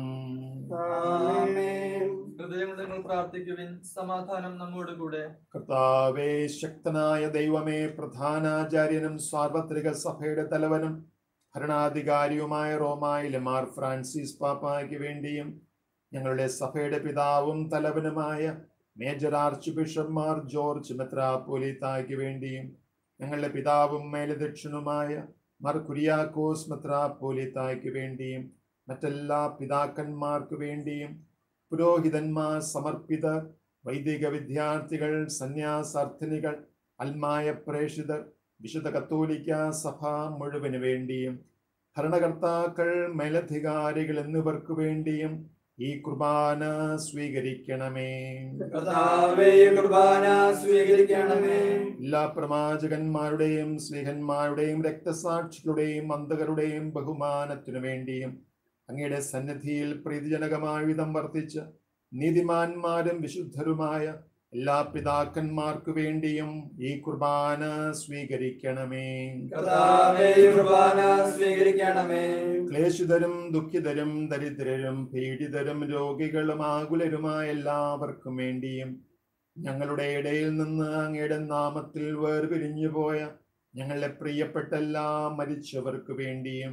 S2: ആമേൻ
S3: ഹൃദയങ്ങൾ നിങ്ങൾ പ്രാർത്ഥിക്കുവിൻ സമാധാനം നമ്മോട് കൂടെ
S1: കർത്താവേ ശക്തനായ ദൈവമേ പ്രധാനാചാര്യനും സാർവത്രിക സഭയുടെ തലവനും ഭരണാധികാരിയുമായ റോമായിലെ മാർ ഫ്രാൻസിസ് പാപ്പായ്ക്ക് വേണ്ടിയും ഞങ്ങളുടെ സഭയുടെ പിതാവും തലവനുമായ major archbishop Mar George മെത്രാപ്പോലിത്തായ്ക്ക് വേണ്ടിയും ഞങ്ങളുടെ പിതാവും മേലധ്യക്ഷനുമായ മാർ കുര്യാക്കോസ് മെത്രാപ്പോലിത്തായ്ക്ക് വേണ്ടിയും മറ്റെല്ലാ പിതാക്കന്മാർക്ക് വേണ്ടിയും പുരോഹിതന്മാർ സമർപ്പിതർ വൈദിക വിദ്യാർത്ഥികൾ സന്യാസാർത്ഥിനികൾ അൽമായ പ്രേഷിതർ വിശുദ്ധ കത്തോലിക്ക സഭ മുഴുവന് വേണ്ടിയും ഭരണകർത്താക്കൾ മേലധികാരികൾ എന്നിവർക്ക് വേണ്ടിയും ഈ കുർബാന സ്വീകരിക്കണമേ
S2: കർത്താവേ ഈ കുർബാന സ്വീകരിക്കണമേ
S1: എല്ലാ പ്രവാചകന്മാരുടെയും സ്നേഹന്മാരുടെയും രക്തസാക്ഷികളുടെയും അന്ധകരുടെയും ബഹുമാനത്തിനു വേണ്ടിയും അങ്ങയുടെ സന്നിധിയിൽ പ്രീതിജനകമായ വിധം വർത്തിച്ച് നീതിമാന്മാരും വിശുദ്ധരുമായ എല്ലാ പിതാക്കന്മാർക്കു വേണ്ടിയും ഈ കുർബാന സ്വീകരിക്കണമേ
S2: കർത്താവേ ഈ കുർബാന സ്വീകരിക്കണമേ
S1: ക്ലേശിതരും ദുഃഖിതരും ദരിദ്രരും പീഡിതരും രോഗികളും ആകുലരുമായ എല്ലാവർക്കും വേണ്ടിയും ഞങ്ങളുടെ ഇടയിൽ നിന്ന് അങ്ങയുടെ നാമത്തിൽ വേർപിരിഞ്ഞു പോയ ഞങ്ങളുടെ പ്രിയപ്പെട്ട എല്ലാ മരിച്ചവർക്ക് വേണ്ടിയും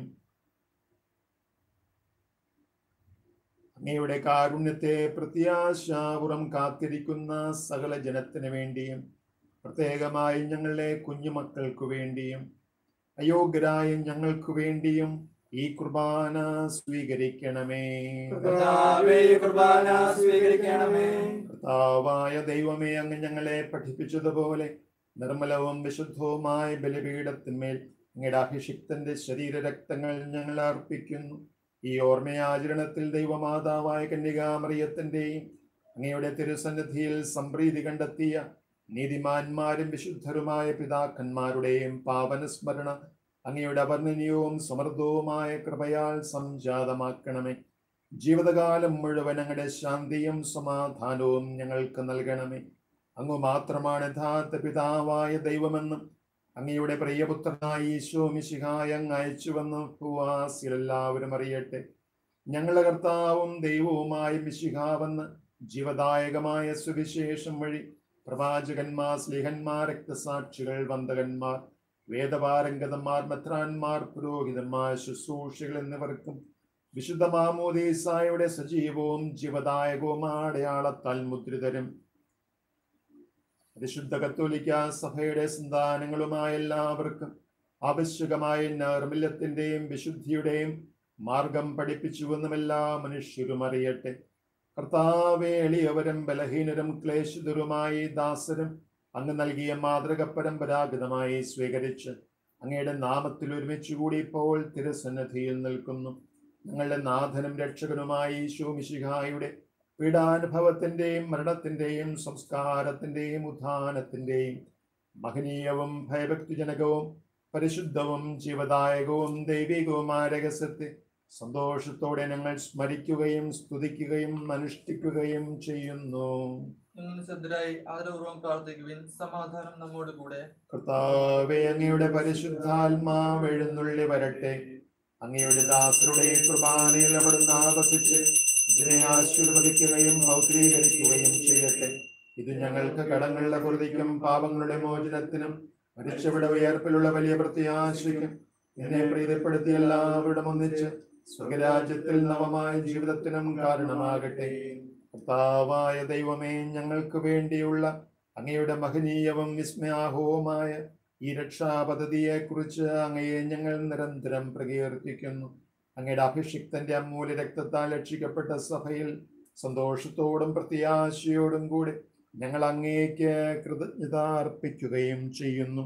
S1: അങ്ങയുടെ കാരുണ്യത്തെ പ്രത്യാശാപുറം കാത്തിരിക്കുന്ന സകല ജനത്തിന് വേണ്ടിയും പ്രത്യേകമായി ഞങ്ങളുടെ കുഞ്ഞുമക്കൾക്കു വേണ്ടിയും അയോഗ്യരായ ഞങ്ങൾക്ക് വേണ്ടിയും ഈ കുർബാന സ്വീകരിക്കണമേ
S2: കർത്താവേ ഈ കുർബാന സ്വീകരിക്കണമേ
S1: കർത്താവായ ദൈവമേ അങ്ങ് ഞങ്ങളെ പഠിപ്പിച്ചതുപോലെ നിർമ്മലവും വിശുദ്ധവുമായ ബലിപീഠത്തിന്മേൽ അങ്ങയുടെ അഭിഷിക്തന്റെ ശരീരരക്തങ്ങൾ ഞങ്ങൾ അർപ്പിക്കുന്നു ഈ ഓർമ്മയാചരണത്തിൽ ദൈവമാതാവായ കന്യകാമറിയത്തിന്റെയും അങ്ങയുടെ തിരുസന്നിധിയിൽ സംപ്രീതി കണ്ടെത്തിയ നീതിമാന്മാരും വിശുദ്ധരുമായ പിതാക്കന്മാരുടെയും പാവനസ്മരണ അങ്ങയുടെ അവർണ്ണനീയവും സമൃദ്ധവുമായ കൃപയാൽ സംജാതമാക്കണമേ ജീവിതകാലം മുഴുവൻ അങ്ങയുടെ ശാന്തിയും സമാധാനവും ഞങ്ങൾക്ക് നൽകണമേ അങ്ങ് മാത്രമാണ് യഥാർത്ഥ പിതാവായ ദൈവമെന്നും അങ്ങയുടെ പ്രിയപുത്രനായ ഈശോ മിശിഹായ അങ്ങ് അയച്ചുവെന്ന് ഭൂവാസികളെല്ലാവരും അറിയട്ടെ ഞങ്ങളുടെ കർത്താവും ദൈവവുമായ മിശിഹാവെന്ന് ജീവദായകമായ സുവിശേഷം വഴി പ്രവാചകന്മാർ സ്ലിഹന്മാർ രക്തസാക്ഷികൾ വന്ദകന്മാർ വേദപാരംഗതന്മാർ മെത്രാന്മാർ പുരോഹിതന്മാർ ശുശ്രൂഷികൾ എന്നിവർക്കും വിശുദ്ധ മാമോദീസായുടെ സജീവവും ജീവദായകവും അടയാളത്താൽ മുദ്രിതരും പരിശുദ്ധ കത്തോലിക്ക സഭയുടെ സന്താനങ്ങളുമായ എല്ലാവർക്കും ആവശ്യകമായ നൈർമല്യത്തിന്റെയും വിശുദ്ധിയുടെയും മാർഗം പഠിപ്പിച്ചുവെന്നും എല്ലാ മനുഷ്യരും അറിയട്ടെ കർത്താവെ എളിയവരും ബലഹീനരും ക്ലേശിതരുമായി ദാസരും അങ്ങ് നൽകിയ മാതൃക പരമ്പരാഗതമായി സ്വീകരിച്ച് അങ്ങയുടെ നാമത്തിൽ ഒരുമിച്ച് കൂടി ഇപ്പോൾ തിരുസന്നിധിയിൽ നിൽക്കുന്നു ഞങ്ങളുടെ നാഥനും രക്ഷകനുമായി ശോമിശിഹായുടെ പീഡാനുഭവത്തിന്റെയും മരണത്തിന്റെയും സംസ്കാരത്തിന്റെയും ഉത്ഥാനത്തിന്റെയും മഹനീയവും ഭയഭക്തിജനകവും പരിശുദ്ധവും ജീവദായകവും ദൈവികവുമായ രഹസ്യത്തെ സന്തോഷത്തോടെ ഞങ്ങൾ സ്മരിക്കുകയും സ്തുതിക്കുകയും അനുഷ്ഠിക്കുകയും ചെയ്യുന്നു
S3: നിങ്ങൾ നിശബ്ദരായി ആദരപൂർവ്വം പ്രാർത്ഥിക്കുവിൻ സമാധാനം നമ്മോട് കൂടെ
S1: കർത്താവെ അങ്ങയുടെ പരിശുദ്ധാത്മാവ് എഴുന്നള്ളി വരട്ടെ അങ്ങയുടെ ദാസരുടെ കുർബാനയിൽ അവിടുന്ന് ആവസിച്ച് ഇതിനെ ആശീർവദിക്കുകയും മൗത്രീകരിക്കുകയും ചെയ്യട്ടെ ഇത് ഞങ്ങൾക്ക് കടങ്ങളുടെ കുറുതിക്കും പാപങ്ങളുടെ മോചനത്തിനും മരിച്ചവിടെ ഉയർപ്പിലുള്ള വലിയ പ്രത്യാശയ്ക്കും എന്നെ പ്രീതിപ്പെടുത്തി എല്ലാവരുടെ ഒന്നിച്ച് സ്വകരാജ്യത്തിൽ നവമായ ജീവിതത്തിനും കാരണമാകട്ടെ കർത്താവായ ദൈവമേ ഞങ്ങൾക്ക് വേണ്ടിയുള്ള അങ്ങയുടെ മഹനീയവും വിസ്മയാഹവുമായ ഈ രക്ഷാപദ്ധതിയെ കുറിച്ച് അങ്ങയെ ഞങ്ങൾ നിരന്തരം പ്രകീർത്തിക്കുന്നു അങ്ങയുടെ അഭിഷിക്തന്റെ അമൂല്യ രക്തത്താൽ രക്ഷിക്കപ്പെട്ട സഭയിൽ സന്തോഷത്തോടും പ്രത്യാശയോടും കൂടി ഞങ്ങൾ അങ്ങേക്ക് കൃതജ്ഞത അർപ്പിക്കുകയും ചെയ്യുന്നു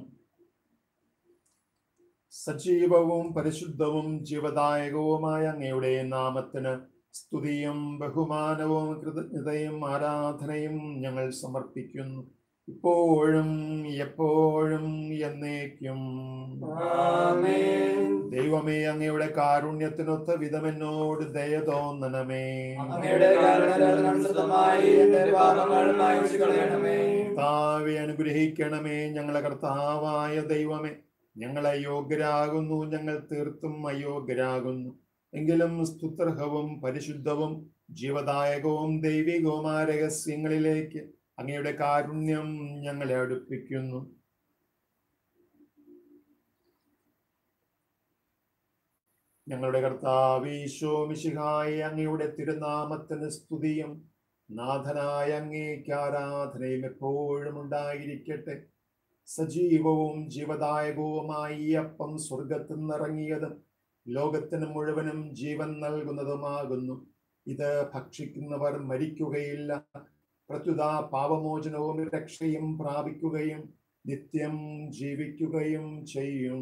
S1: സജീവവും പരിശുദ്ധവും ജീവദായകവുമായ അങ്ങയുടെ നാമത്തിന് സ്തുതിയും ബഹുമാനവും കൃതജ്ഞതയും ആരാധനയും ഞങ്ങൾ സമർപ്പിക്കുന്നു ഇപ്പോഴും എപ്പോഴും എന്നേക്കും
S2: ആമേൻ
S1: ദൈവമേ അങ്ങയുടെ കാരുണ്യത്തിനൊത്ത വിധം എന്നോട് ദയ തോന്നണമേ
S2: അങ്ങയുടെ കാരണമനുസൃതമായി എന്റെ പാപങ്ങൾ മായ്ച്ചു കളയണമേ
S1: കർത്താവെ അനുഗ്രഹിക്കണമേ ഞങ്ങളെ കർത്താവായ ദൈവമേ ഞങ്ങൾ അയോഗ്യരാകുന്നു ഞങ്ങൾ തീർത്തും അയോഗ്യരാകുന്നു എങ്കിലും സ്തുത്രഹവും പരിശുദ്ധവും ജീവദായകവും ദൈവികവുമായ രഹസ്യങ്ങളിലേക്ക് അങ്ങയുടെ കാരുണ്യം ഞങ്ങളെ അടുപ്പിക്കുന്നു ഞങ്ങളുടെ കർത്താവീശോ മിശിഹായി അങ്ങയുടെ തിരുനാമത്തിന് സ്തുതിയും നാഥനായ അങ്ങേക്ക് ആരാധനയും എപ്പോഴും ഉണ്ടായിരിക്കട്ടെ സജീവവും ജീവദായകവുമായി ഈ അപ്പം സ്വർഗത്തിൽ നിന്നിറങ്ങിയതും ലോകത്തിന് മുഴുവനും ജീവൻ നൽകുന്നതുമാകുന്നു ഇത് ഭക്ഷിക്കുന്നവർ മരിക്കുകയില്ല പ്രത്യുത പാപമോചനവും രക്ഷയും പ്രാപിക്കുകയും നിത്യം ജീവിക്കുകയും ചെയ്യും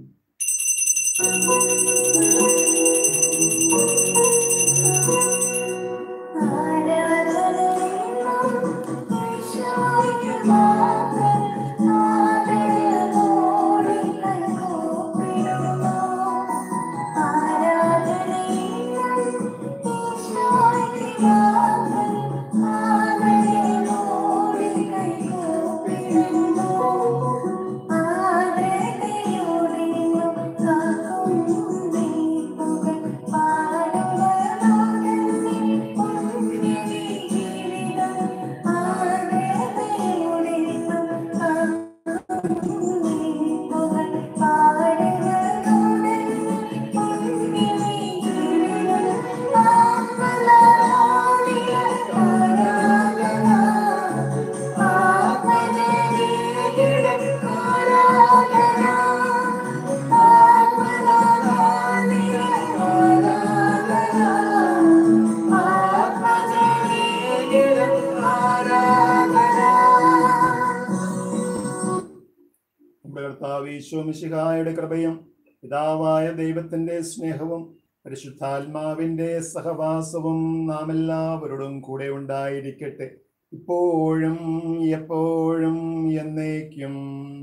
S1: നമ്മുടെ കർത്താവ് ഈശോമിശിഹായുടെ കൃപയും പിതാവായ ദൈവത്തിന്റെ സ്നേഹവും പരിശുദ്ധാത്മാവിന്റെ സഹവാസവും നാം എല്ലാവരോടും കൂടെ ഉണ്ടായിരിക്കട്ടെ ഇപ്പോഴും എപ്പോഴും എന്നേക്കും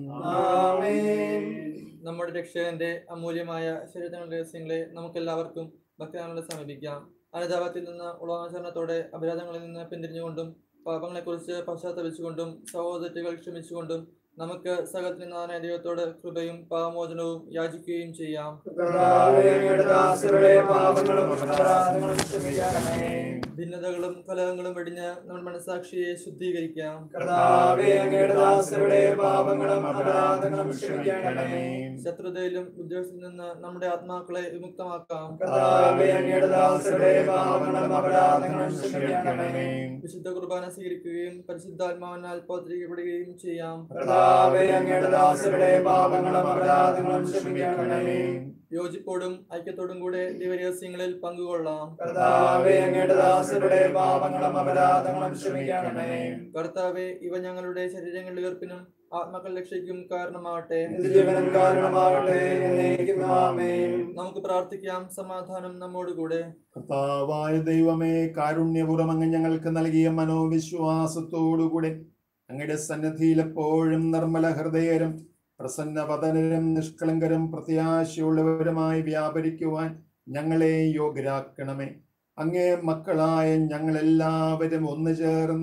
S2: ആമേൻ
S3: നമ്മുടെ രക്ഷകന്റെ അമൂല്യമായ ശരീരത്തിനുള്ള രഹസ്യങ്ങളെ നമുക്കെല്ലാവർക്കും ഭക്തിയാനോട് സമീപിക്കാം അനുതാപത്തിൽ നിന്ന് ഉളവാചരണത്തോടെ അപരാധങ്ങളിൽ നിന്ന് പിന്തിരിഞ്ഞുകൊണ്ടും പാപങ്ങളെക്കുറിച്ച് പശ്ചാത്തപിച്ചുകൊണ്ടും സഹോദരങ്ങൾ ക്ഷമിച്ചുകൊണ്ടും നമുക്ക് സകത്തിനായ ദൈവത്തോട് കൃപയും പാപമോചനവും യാചിക്കുകയും ചെയ്യാം
S2: കർത്താവേ, അങ്ങയുടെ ദാസരുടെ പാപങ്ങളും അപരാധങ്ങളും ക്ഷമിക്കണമേ
S3: ഭിന്നതകളും കലഹങ്ങളും വെടിഞ്ഞ് നമ്മുടെ മനസാക്ഷിയെ ശുദ്ധീകരിക്കാം
S2: കർത്താവേ, അങ്ങയുടെ ദാസരുടെ പാപങ്ങളും അപരാധങ്ങളും ക്ഷമിക്കണമേ
S3: ശത്രുതയിലും ഉദ്യോഗത്തിൽ നിന്ന് നമ്മുടെ ആത്മാക്കളെ വിമുക്തമാക്കാം
S2: കർത്താവേ, അങ്ങയുടെ ദാസരുടെ പാപങ്ങളും അപരാധങ്ങളും ക്ഷമിക്കണമേ
S3: വിശുദ്ധ കുർബാന സ്വീകരിക്കുകയും പരിശുദ്ധാത്മാവിനാൽ പൗത്രീകപ്പെടുകയും ചെയ്യാം
S2: കർത്താവേ, അങ്ങയുടെ ദാസരുടെ പാപങ്ങളും അപരാധങ്ങളും ക്ഷമിക്കണമേ
S3: യോജിപ്പോടും ഐക്യത്തോടും കൂടെ ദൈവരഹസ്യങ്ങളിൽ പങ്കുകൊള്ളാം
S2: കർത്താവേ, അങ്ങയുടെ ദാസരുടെ പാപങ്ങളും അപരാധങ്ങളും ക്ഷമിക്കണമേ
S3: കർത്താവെ ഇവ ഞങ്ങളുടെ ശരീരങ്ങളുടെ ഉയർപ്പിനും ആത്മാക്കൾ രക്ഷയ്ക്കും കാരണമാകട്ടെ
S2: നിത്യജീവനം കാരണമാകട്ടെ എന്നേക്കും ആമേൻ
S3: നമുക്ക് പ്രാർത്ഥിക്കാം സമാധാനം നമ്മോടുകൂടെ
S1: കർത്താവായ ദൈവമേ കാരുണ്യപൂർവ്വം അങ്ങ് ഞങ്ങൾക്ക് നൽകിയ മനോവിശ്വാസത്തോടുകൂടെ അങ്ങയുടെ സന്നിധിയിൽ എപ്പോഴും നിർമ്മല ഹൃദയരും പ്രസന്നവദനരും നിഷ്കളങ്കരും പ്രത്യാശയുള്ളവരുമായി വ്യാപരിക്കുവാൻ ഞങ്ങളെ യോഗ്യരാക്കണമേ അങ്ങേ മക്കളായ ഞങ്ങളെല്ലാവരും ഒന്നു ചേർന്ന്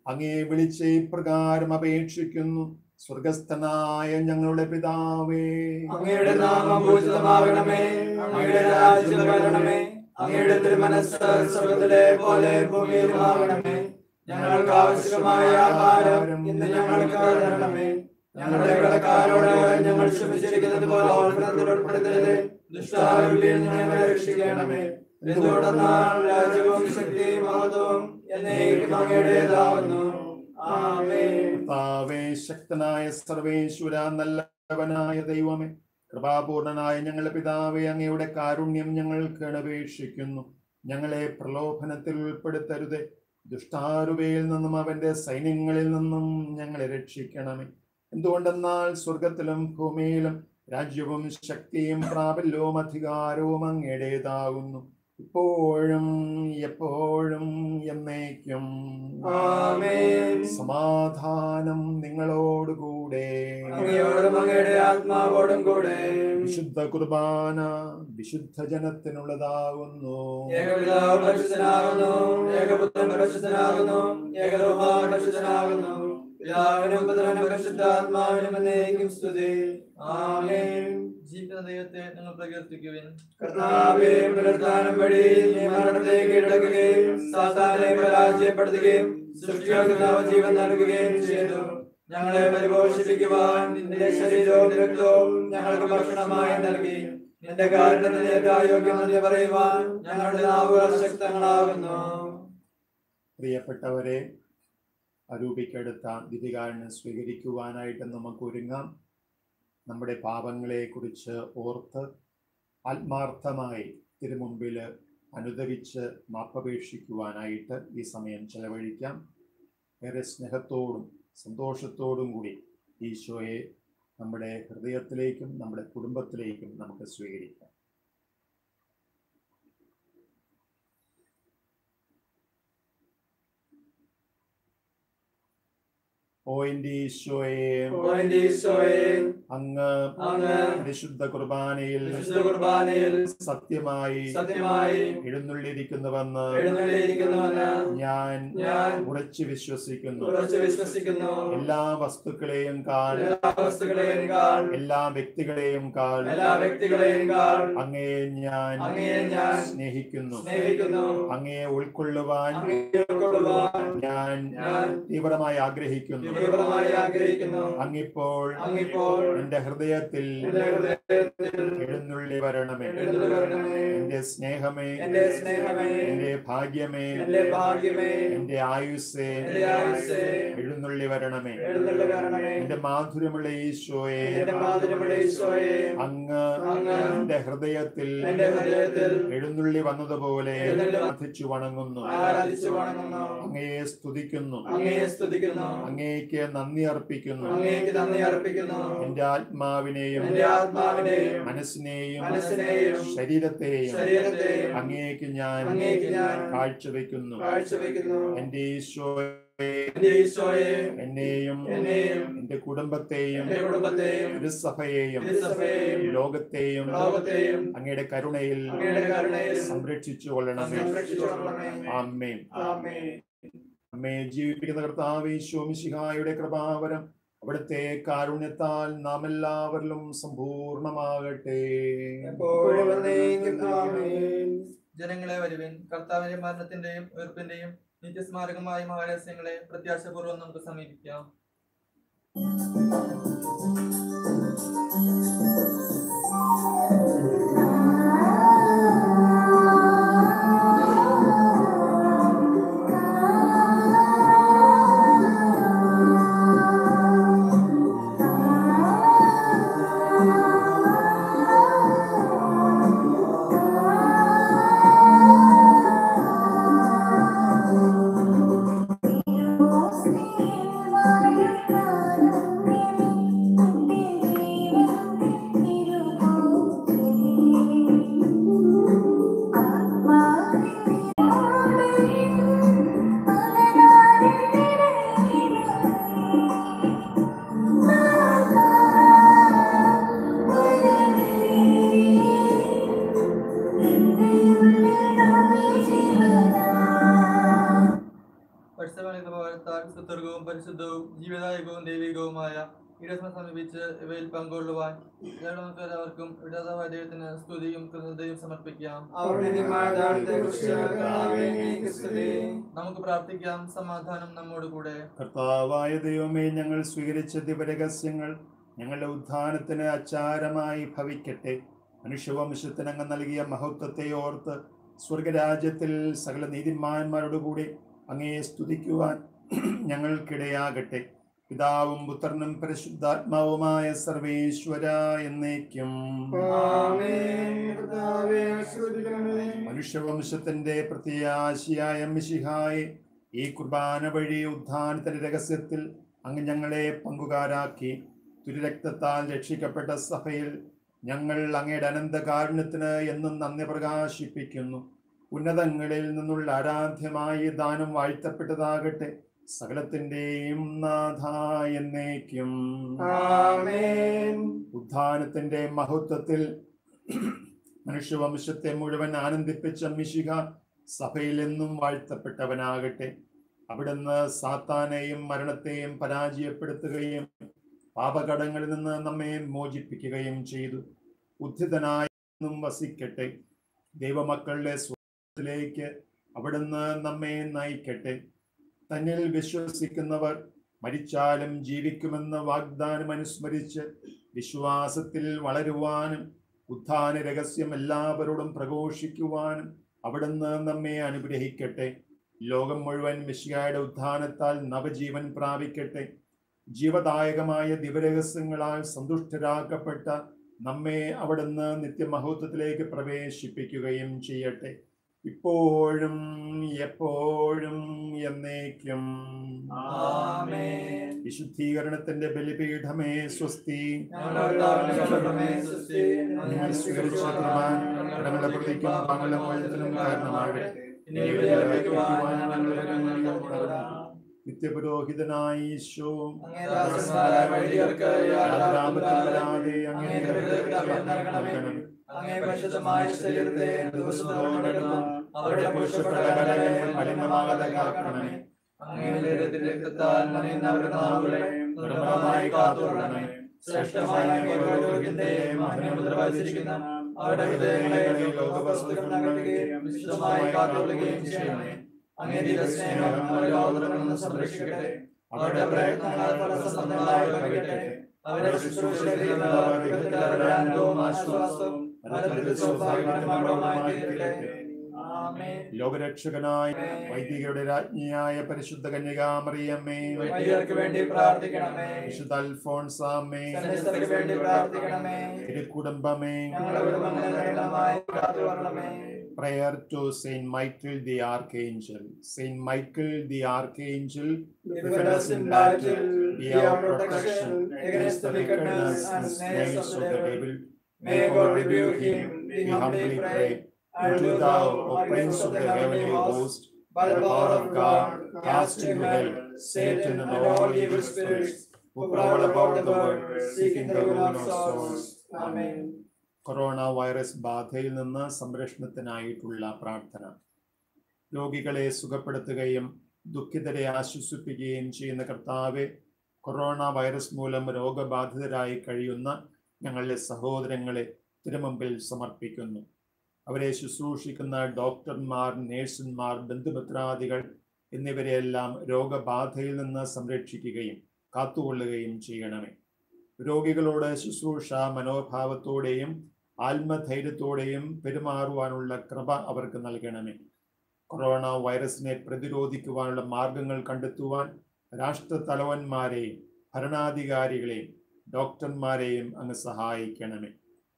S1: അങ്ങേ വിളിച്ച് ഇപ്രകാരം അപേക്ഷിക്കുന്നു സ്വർഗസ്ഥനായ ഞങ്ങളുടെ പിതാവേ
S2: അങ്ങയുടെ നാമം പൂജിതമാകണമേ അങ്ങയുടെ രാജ്യം വരണമേ അങ്ങയുടെ തിരുമനസ് സ്വർഗത്തിലെ പോലെ ഭൂമിയിലുമാകണമേ ഞങ്ങൾക്ക് ആവശ്യമായ ആഹാരം ഇന്ന് ഞങ്ങൾക്ക് തരണമേ ഞങ്ങളുടെ കടക്കാരോട് ഞങ്ങൾ ക്ഷമിച്ചിരിക്കുന്നത് പോലെ ഓർമ്മത്തിൽ ഉൾപ്പെടുത്തരുത് ദുഷ്ടാരൂപിയിൽ ഞങ്ങളെ രക്ഷിക്കണമേ എന്തുകൊണ്ടെന്നാൽ രാജ്യവും ശക്തിയും മഹത്വവും എന്നേക്കും അങ്ങയുടേതാവുന്നു ആമേൻ
S1: കർത്താവേ ശക്തനായ സർവേശ്വര നല്ലവനായ ദൈവമേ കൃപാപൂർണനായ ഞങ്ങളുടെ പിതാവേ അങ്ങയുടെ കാരുണ്യം ഞങ്ങൾക്ക് അപേക്ഷിക്കുന്നു ഞങ്ങളെ പ്രലോഭനത്തിൽ ഉൾപ്പെടുത്തരുത് ദുഷ്ടാരുവയിൽ നിന്നും അവന്റെ സൈന്യങ്ങളിൽ നിന്നും ഞങ്ങളെ രക്ഷിക്കണമേ എന്തുകൊണ്ടെന്നാൽ സ്വർഗത്തിലും ഭൂമിയിലും രാജ്യവും ശക്തിയും പ്രാബല്യവും അധികാരവും അങ്ങയുടേതാകുന്നു ഇപ്പോഴും എപ്പോഴും എന്നേക്കും
S2: ആമേൻ
S1: സമാധാനം നിങ്ങളോടുകൂടെ
S2: അങ്ങയോടും അങ്ങയുടെ ആത്മാവോടും കൂടെ
S1: വിശുദ്ധ കുർബാന വിശുദ്ധ ജനത്തിനുള്ളതാകുന്നു
S2: ഏകപിതാവ് പരിശുദ്ധനാകുന്നു ഏകപുത്രൻ പരിശുദ്ധനാകുന്നു ഏകരൂപ പരിശുദ്ധനാകുന്നു പിതാവിനും പുത്രനും പരിശുദ്ധാത്മാവിനും എന്നേക്കും സ്തുതി ആമേൻ
S3: ജീവിക്കുന്ന ദൈവത്തെ നിങ്ങൾ പ്രകീർത്തിക്കുവിൻ
S2: കർത്താവെ പുനരുദ്ധാനം വഴി നീ മരണത്തെ കീഴടക്കുകയും സാത്താനെ പരാജയപ്പെടുത്തുകയും സൃഷ്ടികൾക്ക് നവജീവൻ നൽകുകയും ചെയ്തു ഞങ്ങളെ പരിപോഷിപ്പിക്കുവാൻ നിന്റെ ശരീരവും രക്തവും ഞങ്ങൾക്ക് ഭക്ഷണമായി നൽകി നിന്റെ കാരണത്തിന് യോഗ്യം എന്ന് പറയുവാൻ ഞങ്ങളുടെ നാവുകൾ ശക്തങ്ങളാകുന്നു
S1: പ്രിയപ്പെട്ടവരെ അരൂപിക്കെടുത്ത ദിതികാരനെ സ്വീകരിക്കുവാനായിട്ട് നമുക്ക് ഒരുങ്ങാം നമ്മുടെ പാപങ്ങളെ കുറിച്ച് ഓർത്ത് ആത്മാർത്ഥമായി തിരുമുമ്പിൽ അനുദവിച്ച് മാപ്പപേക്ഷിക്കുവാനായിട്ട് ഈ സമയം ചെലവഴിക്കാം ഏറെ സ്നേഹത്തോടും സന്തോഷത്തോടും കൂടി ഈശോയെ നമ്മുടെ ഹൃദയത്തിലേക്കും നമ്മുടെ കുടുംബത്തിലേക്കും നമുക്ക് സ്വീകരിക്കാം ഓ എൻ്റെ ഈശോയെ
S2: ഓ എന്റെ ഈശോയെ
S1: അങ്ങ്
S2: അങ്ങ്
S1: പരിശുദ്ധ കുർബാനയിൽ
S2: വിശുദ്ധ കുർബാനയിൽ
S1: സത്യമായി
S2: സത്യമായി
S1: എഴുന്നള്ളിയിരിക്കുന്നുവെന്ന്
S2: എഴുന്നള്ളിയിരിക്കുന്നുവെന്ന്
S1: ഞാൻ
S2: ഞാൻ
S1: ഉറച്ചു വിശ്വസിക്കുന്നു
S2: ഉറച്ചു വിശ്വസിക്കുന്നു
S1: എല്ലാ വസ്തുക്കളെയും കാൾ
S2: എല്ലാ വസ്തുക്കളെയും കാൾ
S1: എല്ലാ വ്യക്തികളെയും കാൾ
S2: എല്ലാ വ്യക്തികളെയും കാൾ
S1: അങ്ങയെ ഞാൻ
S2: അങ്ങയെ ഞാൻ
S1: സ്നേഹിക്കുന്നു
S2: സ്നേഹിക്കുന്നു
S1: അങ്ങയെ ഉൾക്കൊള്ളുവാൻ
S2: അങ്ങയെ ഉൾക്കൊള്ളുവാൻ
S1: ഞാൻ
S2: ഞാൻ
S1: തീവ്രമായി ആഗ്രഹിക്കുന്നു
S2: തീവ്രമായി ആഗ്രഹിക്കുന്നു
S1: അങ്ങിപ്പോൾ
S2: അങ്ങിപ്പോൾ
S1: എന്റെ ഹൃദയത്തിൽ
S2: എന്റെ ഹൃദയത്തിൽ
S1: എഴുന്നള്ളി വരണമേ
S2: എഴുന്നള്ളി വരണമേ.
S1: എന്റെ സ്നേഹമേ
S2: എന്റെ സ്നേഹമേ
S1: എന്റെ ഭാഗ്യമേ
S2: എന്റെ ഭാഗ്യമേ
S1: എന്റെ ആയുസ്സേ
S2: എന്റെ ആയുസ്സേ
S1: എഴുന്നള്ളി വരണമേ
S2: എഴുന്നള്ളി വരണമേ
S1: എന്റെ മാധുര്യമുള്ള ഈശോയെ
S2: എന്റെ മാതൃമുള്ള ഈശോയെ
S1: അങ്ങ്
S2: അങ്ങ്
S1: എന്റെ ഹൃദയത്തിൽ
S2: എന്റെ ഹൃദയത്തിൽ
S1: എഴുന്നള്ളി വന്നതുപോലെ
S2: എഴുന്നള്ളി
S1: പ്രാർത്ഥിച്ചു വണങ്ങുന്നു
S2: ആരാധിച്ചു വണങ്ങുന്നു
S1: അങ്ങയെ സ്തുതിക്കുന്നു
S2: അങ്ങയെ സ്തുതിക്കുന്നു
S1: അങ്ങേക്ക് നന്ദി അർപ്പിക്കുന്നു
S2: അങ്ങേക്ക് നന്ദി അർപ്പിക്കുന്നു
S1: എന്റെ ആത്മാവിനെയും
S2: എന്റെ ആത്മാവിനെയും
S1: മനസ്സിനെയും
S2: മനസ്സിനെയും
S1: ശരീരത്തെയും
S2: ശരീരത്തെയും
S1: അങ്ങേക്ക് ഞാൻ
S2: അങ്ങേക്ക് ഞാൻ
S1: കാഴ്ചവെക്കുന്നു
S2: കാഴ്ചവെക്കുന്നു
S1: എന്റെ ഈശോയെ
S2: എന്റെ ഈശോയെ
S1: എന്നെയും
S2: എന്നെയും
S1: എന്റെ കുടുംബത്തെയും
S2: എന്റെ കുടുംബത്തെയും
S1: തിരുസഭയെയും
S2: തിരുസഭയെയും
S1: ലോകത്തെയും
S2: ലോകത്തെയും
S1: അങ്ങയുടെ കരുണയിൽ
S2: അങ്ങയുടെ കരുണയിൽ
S1: സംരക്ഷിച്ചു കൊള്ളണമേ
S2: സംരക്ഷിച്ചുകൊള്ളണമേ.
S1: ആമേ
S2: ആമേൻ
S1: അമ്മേ ജീവിപ്പിക്കുന്ന കർത്താവ് ശോമിശിഹായുടെ കൃപാവരം അവിടുത്തെ കാരുണ്യത്താൽ നാം എല്ലാവരിലും സമ്പൂർണമാകട്ടെ
S2: എപ്പോഴും എന്നേക്കും ആമേൻ
S3: ജനങ്ങളെ വരുവിൻ കർത്താവിന്റെ മരണത്തിന്റെയും ഉയർപ്പിന്റെയും നിത്യസ്മാരകമായ മഹാരഹസ്യങ്ങളെ പ്രത്യാശപൂർവ്വം നമുക്ക് സമീപിക്കാം
S4: Thank you.
S3: നാമത്താൽ സുത്തർഗവും പരിശുദ്ധവും ജീവദായകവും ദൈവികവുമായ ഇടസ്മ സമീപിച്ച് ഇവയിൽ പങ്കുകൊള്ളുവാൻ എല്ലാവർക്കും ഇടതാവായ ദൈവത്തിന് സ്തുതിയും കൃതജ്ഞതയും സമർപ്പിക്കാം
S2: അവരുടെ നിത്യമായ ദാനത്തെക്കുറിച്ച് കർത്താവേ, അങ്ങേക്ക് സ്തുതി.
S3: നമുക്ക് പ്രാർത്ഥിക്കാം സമാധാനം നമ്മോട് കൂടെ
S1: കർത്താവായ ദൈവമേ ഞങ്ങൾ സ്വീകരിച്ച ദിവരഹസ്യങ്ങൾ ഞങ്ങളുടെ ഉത്ഥാനത്തിന് അച്ചാരമായി ഭവിക്കട്ടെ മനുഷ്യവംശത്തിന് അങ്ങ് നൽകിയ മഹത്വത്തെ ഓർത്ത് സ്വർഗരാജ്യത്തിൽ സകല നീതിമാന്മാരോടുകൂടി അങ്ങയെ സ്തുതിക്കുവാൻ ഞങ്ങൾക്കിടയാകട്ടെ പിതാവും പുത്രനും പരിശുദ്ധാത്മാവുമായ സർവേശ്വര എന്നേക്കും
S2: ആമേൻ. കർത്താവേ, ആശീർവദിക്കണമേ.
S1: മനുഷ്യവംശത്തിന്റെ പ്രത്യാശിയായ മിശിഹായെ ഈ കുർബാന വഴി ഉദ്ധാനത്തിന്റെ രഹസ്യത്തിൽ അങ്ങ് ഞങ്ങളെ പങ്കുകാരാക്കി തുരുരക്തത്താൽ രക്ഷിക്കപ്പെട്ട സഭയിൽ ഞങ്ങൾ അങ്ങയുടെ അനന്തകാരുണ്യത്തിന് എന്നും നന്ദി പ്രകാശിപ്പിക്കുന്നു ഉന്നതങ്ങളിൽ നിന്നുള്ള ആരാധ്യമായ ഈ ദാനം വാഴ്ത്തപ്പെട്ടതാകട്ടെ സകലത്തിന്റെയും നാഥ എന്നേക്കും
S2: ആമേൻ.
S1: ഉദ്ധാനത്തിന്റെ മഹത്വത്തിൽ മനുഷ്യവംശത്തെ മുഴുവൻ ആനന്ദിപ്പിച്ച മിശിക സഭയിൽ എന്നും വാഴ്ത്തപ്പെട്ടവനാകട്ടെ അവിടുന്ന് സാത്താനെയും മരണത്തെയും പരാജയപ്പെടുത്തുകയും പാപകടങ്ങളിൽ നിന്ന് നമ്മെ മോചിപ്പിക്കുകയും ചെയ്തു ഉദ്ധിതനായി എന്നും വസിക്കട്ടെ ദൈവമക്കളുടെ സ്വർഗത്തിലേക്ക് അവിടുന്ന് നമ്മെ നയിക്കട്ടെ തന്നിൽ വിശ്വസിക്കുന്നവർ മരിച്ചാലും ജീവിക്കുമെന്ന വാഗ്ദാനം അനുസ്മരിച്ച് വിശ്വാസത്തിൽ വളരുവാനും ഉത്ഥാന രഹസ്യം എല്ലാവരോടും പ്രഘോഷിക്കുവാനും അവിടുന്ന് നമ്മെ അനുഗ്രഹിക്കട്ടെ ലോകം മുഴുവൻ മിശിയായുടെ ഉത്ഥാനത്താൽ നവജീവൻ പ്രാപിക്കട്ടെ ജീവദായകമായ ദിവരഹസ്യങ്ങളാൽ സന്തുഷ്ടരാക്കപ്പെട്ട നമ്മെ അവിടുന്ന് നിത്യമഹത്വത്തിലേക്ക് പ്രവേശിപ്പിക്കുകയും ചെയ്യട്ടെ ഇപ്പോഴും എപ്പോഴും എന്നേക്കും
S2: ആമേൻ.
S1: വിശുദ്ധീകരണത്തിന്റെ ബലിപീഠമേ സ്വസ്തി
S2: ഞങ്ങളുടെ കർത്താവിനെ സ്തുതി.
S1: നിങ്ങൾ സ്വീകരിച്ച കുർബാൻ കടങ്ങളുടെ പ്രതിക്കും പാങ്ങളുടെ മോചനത്തിനും കാരണമാകട്ടെ
S2: ഇനി ഇവിടെ അർപ്പിക്കുവാൻ ഞങ്ങളുടെ കരങ്ങളിൽ കൊണ്ടുവരാം.
S1: നിത്യപുരോഹിതനായ ഈശോ
S2: അങ്ങേ ദാസന്മാരായ വൈദികർക്ക് യാതൊരു
S1: യാതൊരാപത്തും വരാതെ
S2: അങ്ങേ
S1: അങ്ങയുടെ
S2: ദരിദ്രർക്ക് നൽകണമേ. അങ്ങേ പരിശുദ്ധമായ ശരീരത്തെ ദിവസത്തോളം നടക്കുന്നു അവരുടെ പുരുഷപ്പെട്ട കരകളെ മലിനമാകാതെ കാക്കണമേ അങ്ങേ ദൈവത്തിന്റെ രക്തത്താൽ നനയുന്നവരുടെ നാവുകളെ നിർമ്മലമായി കാത്തുകൊള്ളണമേ ശ്രേഷ്ഠമായ പൗരോഹിത്യത്തെ മഹനമുദ്ര വഹിച്ചിരിക്കുന്ന അവരുടെ ഹൃദയങ്ങളെ ലോകവസ്തുക്കൾ നകറ്റുകയും വിശുദ്ധമായി കാത്തുകൊള്ളുകയും ചെയ്യണമേ അങ്ങേ ദിവസ്നേഹം അവരുടെ ലോകത്തിൽ നിന്ന് സംരക്ഷിക്കട്ടെ അവരുടെ പ്രയത്നങ്ങൾ ഫലസന്ധങ്ങളായി ഭവിക്കട്ടെ അവരുടെ ശുശ്രൂഷകളിൽ അവരുടെ ആനന്ദവും ആശ്വാസവും ഫലത്തിൽ സൗഭാഗ്യമാർഗമായി തീരട്ടെ ആമേൻ
S1: ലോകരക്ഷകനായ വൈദികരുടെ രാജ്ഞിയായ പരിശുദ്ധ കന്യകാമറിയമ്മേ
S2: വൈദികർക്ക് വേണ്ടി പ്രാർത്ഥിക്കണമേ
S1: വിശുദ്ധ അൽഫോൺസാമ്മേ
S2: സന്യസ്തർക്ക് വേണ്ടി പ്രാർത്ഥിക്കണമേ
S1: തിരുക്കുടുംബമേ
S2: ഞങ്ങളുടെ കുടുംബങ്ങളെ നയനമായി കാത്തുകൊള്ളണമേ
S1: prayer to Saint Michael the Archangel. Saint Michael the Archangel,
S2: Defend us in battle, be our protection against the wickedness and snares of the devil. May God rebuke him, we humbly pray. And do thou, O Prince of the heavenly host, by the power of God, cast into hell Satan and all evil spirits who prowl about the world, seeking the ruin of souls. Amen.
S1: Corona virus ബാധയിൽ നിന്ന് സംരക്ഷണത്തിനായിട്ടുള്ള പ്രാർത്ഥന രോഗികളെ സുഖപ്പെടുത്തുകയും ദുഃഖിതരെ ആശ്വസിപ്പിക്കുകയും ചെയ്യുന്ന കർത്താവെ corona virus മൂലം രോഗബാധിതരായി കഴിയുന്ന ഞങ്ങളുടെ സഹോദരങ്ങളെ തിരുമുമ്പിൽ സമർപ്പിക്കുന്നു അവരെ ശുശ്രൂഷിക്കുന്ന ഡോക്ടർമാർ നേഴ്സുമാർ ബന്ധുമിത്രാദികൾ എന്നിവരെയെല്ലാം രോഗബാധയിൽ നിന്ന് സംരക്ഷിക്കുകയും കാത്തുകൊള്ളുകയും ചെയ്യണമേ രോഗികളോട് ശുശ്രൂഷ മനോഭാവത്തോടെയും ആത്മധൈര്യത്തോടെയും പെരുമാറുവാനുള്ള കൃപ അവർക്ക് നൽകണമേ കൊറോണ വൈറസിനെ പ്രതിരോധിക്കുവാനുള്ള മാർഗങ്ങൾ കണ്ടെത്തുവാൻ രാഷ്ട്രതലവന്മാരെയും ഭരണാധികാരികളെയും ഡോക്ടർമാരെയും അങ്ങ് സഹായിക്കണമേ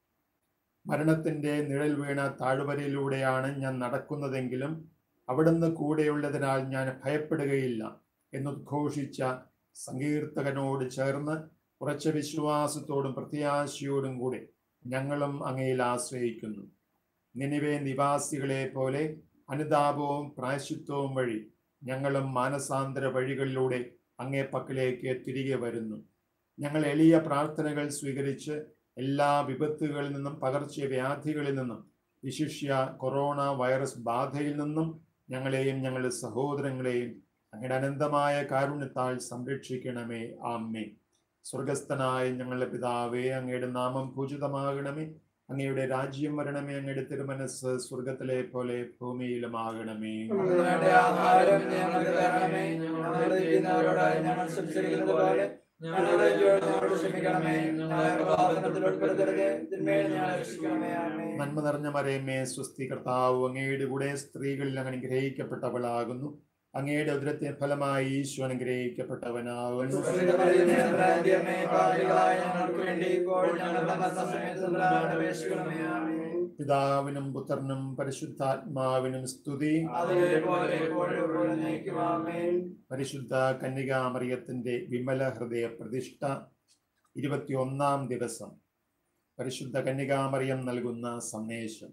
S1: മരണത്തിന്റെ നിഴൽ വീണ താഴ്വരയിലൂടെയാണ് ഞാൻ നടക്കുന്നതെങ്കിലും അവിടുന്ന് കൂടെയുള്ളതിനാൽ ഞാൻ ഭയപ്പെടുകയില്ല എന്നുദ്ഘോഷിച്ച സങ്കീർത്തകനോട് ചേർന്ന് ഉറച്ച വിശ്വാസത്തോടും പ്രത്യാശയോടും കൂടെ ഞങ്ങളും അങ്ങയിൽ ആശ്രയിക്കുന്നു നിനിവേ നിവാസികളെ പോലെ അനുതാപവും പ്രായശിത്വവും വഴി ഞങ്ങളും മാനസാന്തര വഴികളിലൂടെ അങ്ങേ പക്കലേക്ക് തിരികെ വരുന്നു ഞങ്ങൾ എളിയ പ്രാർത്ഥനകൾ സ്വീകരിച്ച് എല്ലാ വിപത്തുകളിൽ നിന്നും പകർച്ചവ്യാധികളിൽ നിന്നും വിശിഷ്യ കൊറോണ വൈറസ് ബാധയിൽ നിന്നും ഞങ്ങളെയും ഞങ്ങളുടെ സഹോദരങ്ങളെയും അങ്ങയുടെ അനന്തമായ കാരുണ്യത്താൽ സംരക്ഷിക്കണമേ ആമ്മേ സ്വർഗസ്ഥനായ ഞങ്ങളുടെ പിതാവേ അങ്ങയുടെ നാമം പൂജിതമാകണമേ അങ്ങയുടെ രാജ്യം വരണമേ അങ്ങയുടെ തിരുമനസ് സ്വർഗത്തിലെ പോലെ ഭൂമിയിലുമാകണമേ
S2: നമുക്ക് വേണ്ട ആഹാരം ഞങ്ങൾക്ക് തരണമേ ഞങ്ങളുടെ തെറ്റുന്നവരോട് ഞങ്ങൾ ക്ഷമിച്ചിരിക്കുന്നത് പോലെ ഞങ്ങളുടെ തെറ്റുകളോട് ക്ഷമിക്കണമേ ഞങ്ങളെ പ്രഭാതത്തിൽ ഉൾപ്പെടുത്തരുത് തിന്മയിൽ ഞങ്ങളെ രക്ഷിക്കണമേ ആമേ
S1: നന്മ നിറഞ്ഞ മരയമേ സ്വസ്തി കർത്താവ് അങ്ങയുടെ കൂടെ സ്ത്രീകളിൽ അങ്ങ് അനുഗ്രഹിക്കപ്പെട്ടവളാകുന്നു അങ്ങയുടെ ഉദരത്തെ ഫലമായി ഈശോ അനുഗ്രഹിക്കപ്പെട്ടവനാകുന്നു
S2: അമ്മേ പാപികളായ ഞങ്ങൾക്ക് വേണ്ടി ഇപ്പോൾ ഞങ്ങളുടെ മരണസമയത്ത് തമ്പുരാനോട് അപേക്ഷിക്കണമേ ആമേ
S1: പിതാവിനും പുത്രനും പരിശുദ്ധാത്മാവിനും സ്തുതി
S2: അതേപോലെ എപ്പോഴും എപ്പോഴും നയിക്കും ആമേ
S1: പരിശുദ്ധ കന്യകാമറിയത്തിന്റെ വിമല ഹൃദയ പ്രതിഷ്ഠ ഇരുപത്തിയൊന്നാം ദിവസം പരിശുദ്ധ കന്യകാമറിയം നൽകുന്ന സന്ദേശം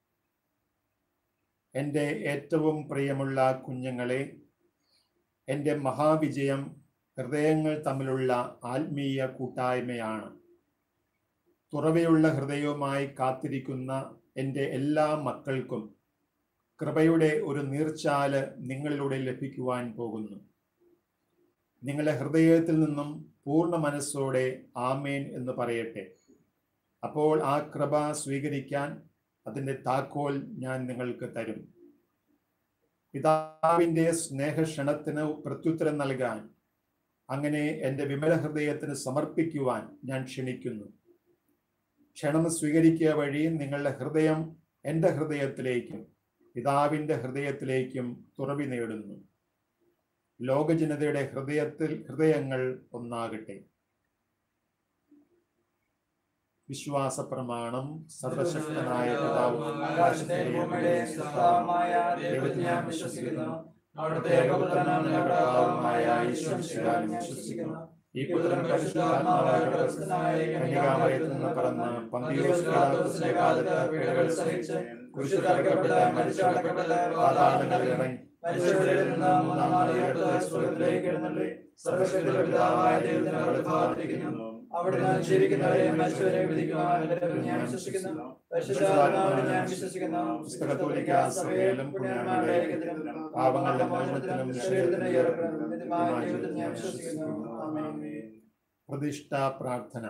S1: എൻ്റെ ഏറ്റവും പ്രിയമുള്ള കുഞ്ഞുങ്ങളെ എൻ്റെ മഹാവിജയം ഹൃദയങ്ങൾ തമ്മിലുള്ള ആത്മീയ കൂട്ടായ്മയാണ് തുറവയുള്ള ഹൃദയവുമായി കാത്തിരിക്കുന്ന എൻ്റെ എല്ലാ മക്കൾക്കും കൃപയുടെ ഒരു നീർച്ചാല് നിങ്ങളിലൂടെ ലഭിക്കുവാൻ പോകുന്നു നിങ്ങളുടെ ഹൃദയത്തിൽ നിന്നും പൂർണ്ണ മനസ്സോടെ ആമേൻ എന്ന് പറയട്ടെ അപ്പോൾ ആ കൃപ സ്വീകരിക്കാൻ അതിൻ്റെ താക്കോൽ ഞാൻ നിങ്ങൾക്ക് തരും പിതാവിൻ്റെ സ്നേഹക്ഷണത്തിന് പ്രത്യുത്തരം നൽകാൻ അങ്ങനെ എൻ്റെ വിമല ഹൃദയത്തിന് സമർപ്പിക്കുവാൻ ഞാൻ ക്ഷണിക്കുന്നു ക്ഷണം സ്വീകരിക്കുക വഴി നിങ്ങളുടെ ഹൃദയം എൻ്റെ ഹൃദയത്തിലേക്കും പിതാവിൻ്റെ ഹൃദയത്തിലേക്കും തുറവി നേടുന്നു ലോകജനതയുടെ ഹൃദയത്തിൽ ഹൃദയങ്ങൾ ഒന്നാകട്ടെ വിശ്വാസ പ്രമാണം സർവശക്തനായ പിതാവ്
S2: ആകാശത്തെ ഭൂമിയുടെ സൃഷ്ടാവുമായ ദൈവത്തിൽ ഞാൻ വിശ്വസിക്കുന്നു അവിടുത്തെ ഏകപുത്രനാം കർത്താവുമായ ഈശ്വരൻ വിശ്വസിക്കുന്നു ഈ പുത്രൻ പരിശുദ്ധാത്മാവായ പ്രസന്നനായ
S1: കന്യകാമറിയത്തിൽ നിന്ന് പറന്ന് പന്തിയോസ് പിലാത്തോസിന്റെ കാലത്ത് പീഡകൾ സഹിച്ച് കുരിശിൽ തറയ്ക്കപ്പെട്ട് മരിച്ചടക്കപ്പെട്ട് പാതാളങ്ങളിൽ ഇറങ്ങി
S2: മരിച്ചവരിൽ നിന്ന് മൂന്നാം നാൾ ഉയർത്ത് സ്വർഗ്ഗത്തിലേക്ക് എഴുന്നള്ളി സർവശക്തിയുടെ പിതാവായ ദൈവത്തിന് അവിടെ ഭാഗത്തിരിക്കുന്നു അവിടുന്ന് ജീവിക്കുന്നവരെ മരിച്ചവരെ വിധിക്കുവാൻ എല്ലാവരും ഞാൻ വിശ്വസിക്കുന്നു പരിശുദ്ധാത്മാവിൽ ഞാൻ വിശ്വസിക്കുന്നു
S1: പുസ്തകത്തോലിക്ക സഭയിലും പുണ്യന്മാരുടെ ഐക്യത്തിലും പാപങ്ങളുടെ മോചനത്തിലും
S2: ശരീരത്തിന്റെ ഉയർപ്പിലും നിത്യമായ ജീവിതത്തിൽ ഞാൻ വിശ്വസിക്കുന്നു ആമേൻ
S1: പ്രതിഷ്ഠാ പ്രാർത്ഥന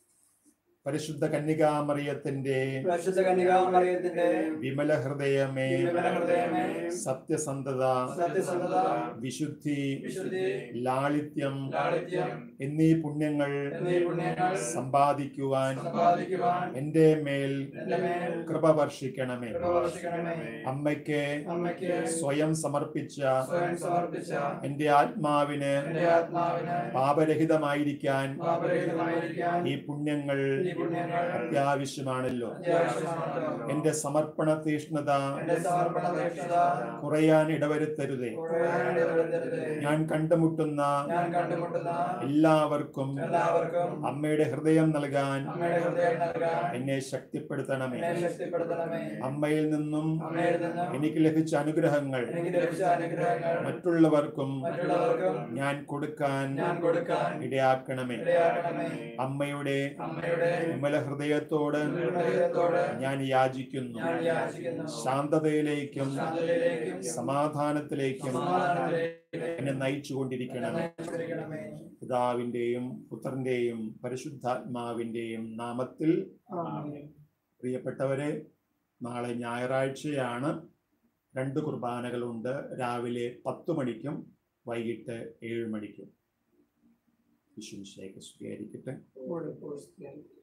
S1: പരിശുദ്ധ കന്യകാമറിയത്തിന്റെ
S2: പരിശുദ്ധ കന്യകാമറിയത്തിന്റെ
S1: വിമല ഹൃദയമേ
S2: വിമല ഹൃദയമേ
S1: സത്യസന്ധത
S2: സത്യസന്ധത
S1: വിശുദ്ധി
S2: വിശുദ്ധി
S1: ലാളിത്യം
S2: ലാളിത്യം
S1: എന്നീ പുണ്യങ്ങൾ
S2: എന്നീ പുണ്യങ്ങൾ
S1: സമ്പാദിക്കുവാൻ
S2: സമ്പാദിക്കുവാൻ
S1: എന്റെ മേൽ
S2: എന്റെ മേൽ
S1: കൃപ വർഷിക്കണമേ
S2: പ്രവർത്തിക്കണമേ
S1: അമ്മയ്ക്ക്
S2: അമ്മയ്ക്ക്
S1: സ്വയം സമർപ്പിച്ച
S2: സ്വയം സമർപ്പിച്ച
S1: എന്റെ ആത്മാവിന്
S2: എന്റെ ആത്മാവിന്
S1: പാപരഹിതമായിരിക്കാൻ
S2: പാപരഹിതമായിരിക്കാൻ
S1: ഈ പുണ്യങ്ങൾ
S2: ഈ പുണ്യങ്ങൾ
S1: അത്യാവശ്യമാണല്ലോ
S2: അത്യാവശ്യമാണല്ലോ
S1: എന്റെ സമർപ്പണ തീഷ്ണത
S2: എന്റെ സമർപ്പണ ദീക്ഷത
S1: കുറയാൻ ഇടവരുത്തരുതേ
S2: കുറയാനിടവരുത്തരുതേ.
S1: ഞാൻ കണ്ടുമുട്ടുന്ന
S2: ഞാൻ കണ്ടുമുട്ടുന്ന
S1: എല്ലാവർക്കും
S2: എല്ലാവർക്കും
S1: അമ്മയുടെ ഹൃദയം നൽകാൻ
S2: അമ്മയുടെ ഹൃദയം നൽകാൻ
S1: എന്നെ ശക്തിപ്പെടുത്തണമേ
S2: എന്നെ ശക്തിപ്പെടുത്തണമേ
S1: അമ്മയിൽ നിന്നും
S2: അമ്മയിൽ നിന്നും
S1: എനിക്ക് ലഭിച്ച അനുഗ്രഹങ്ങൾ
S2: എനിക്ക് ലഭിച്ച അനുഗ്രഹങ്ങൾ
S1: മറ്റുള്ളവർക്കും
S2: മറ്റുള്ളവർക്കും
S1: ഞാൻ കൊടുക്കാൻ
S2: ഞാൻ കൊടുക്കാൻ
S1: ഇടയാക്കണമേ
S2: ഇടയാക്കണമേ
S1: അമ്മയുടെ
S2: അമ്മയുടെ
S1: വിമല ഹൃദയത്തോട്
S2: ഹൃദയത്തോട്
S1: ഞാൻ യാചിക്കുന്നു
S2: ഞാൻ യാചിക്കുന്നു
S1: ശാന്തതയിലേക്കും
S2: ശാന്തതയിലേക്കും
S1: സമാധാനത്തിലേക്കും
S2: സമാധാനത്തിലേക്കും
S1: എന്നെ നയിച്ചുകൊണ്ടിരിക്കണമേ
S2: നയിച്ചുകൊണ്ടിരിക്കണമേ.
S1: പിതാവിന്റെയും പുത്രന്റെയും പരിശുദ്ധാത്മാവിന്റെയും നാമത്തിൽ
S2: ആമേൻ.
S1: പ്രിയപ്പെട്ടവരെ നാളെ ഞായറാഴ്ചയാണ് രണ്ട് കുർബാനകളുണ്ട് രാവിലെ പത്ത് മണിക്കും വൈകിട്ട് ഏഴ് മണിക്കും വിശുവിശേഖ സ്വീകരിക്കട്ടെ
S2: ഇപ്പോൾ ഇപ്പോൾ സ്തുതി.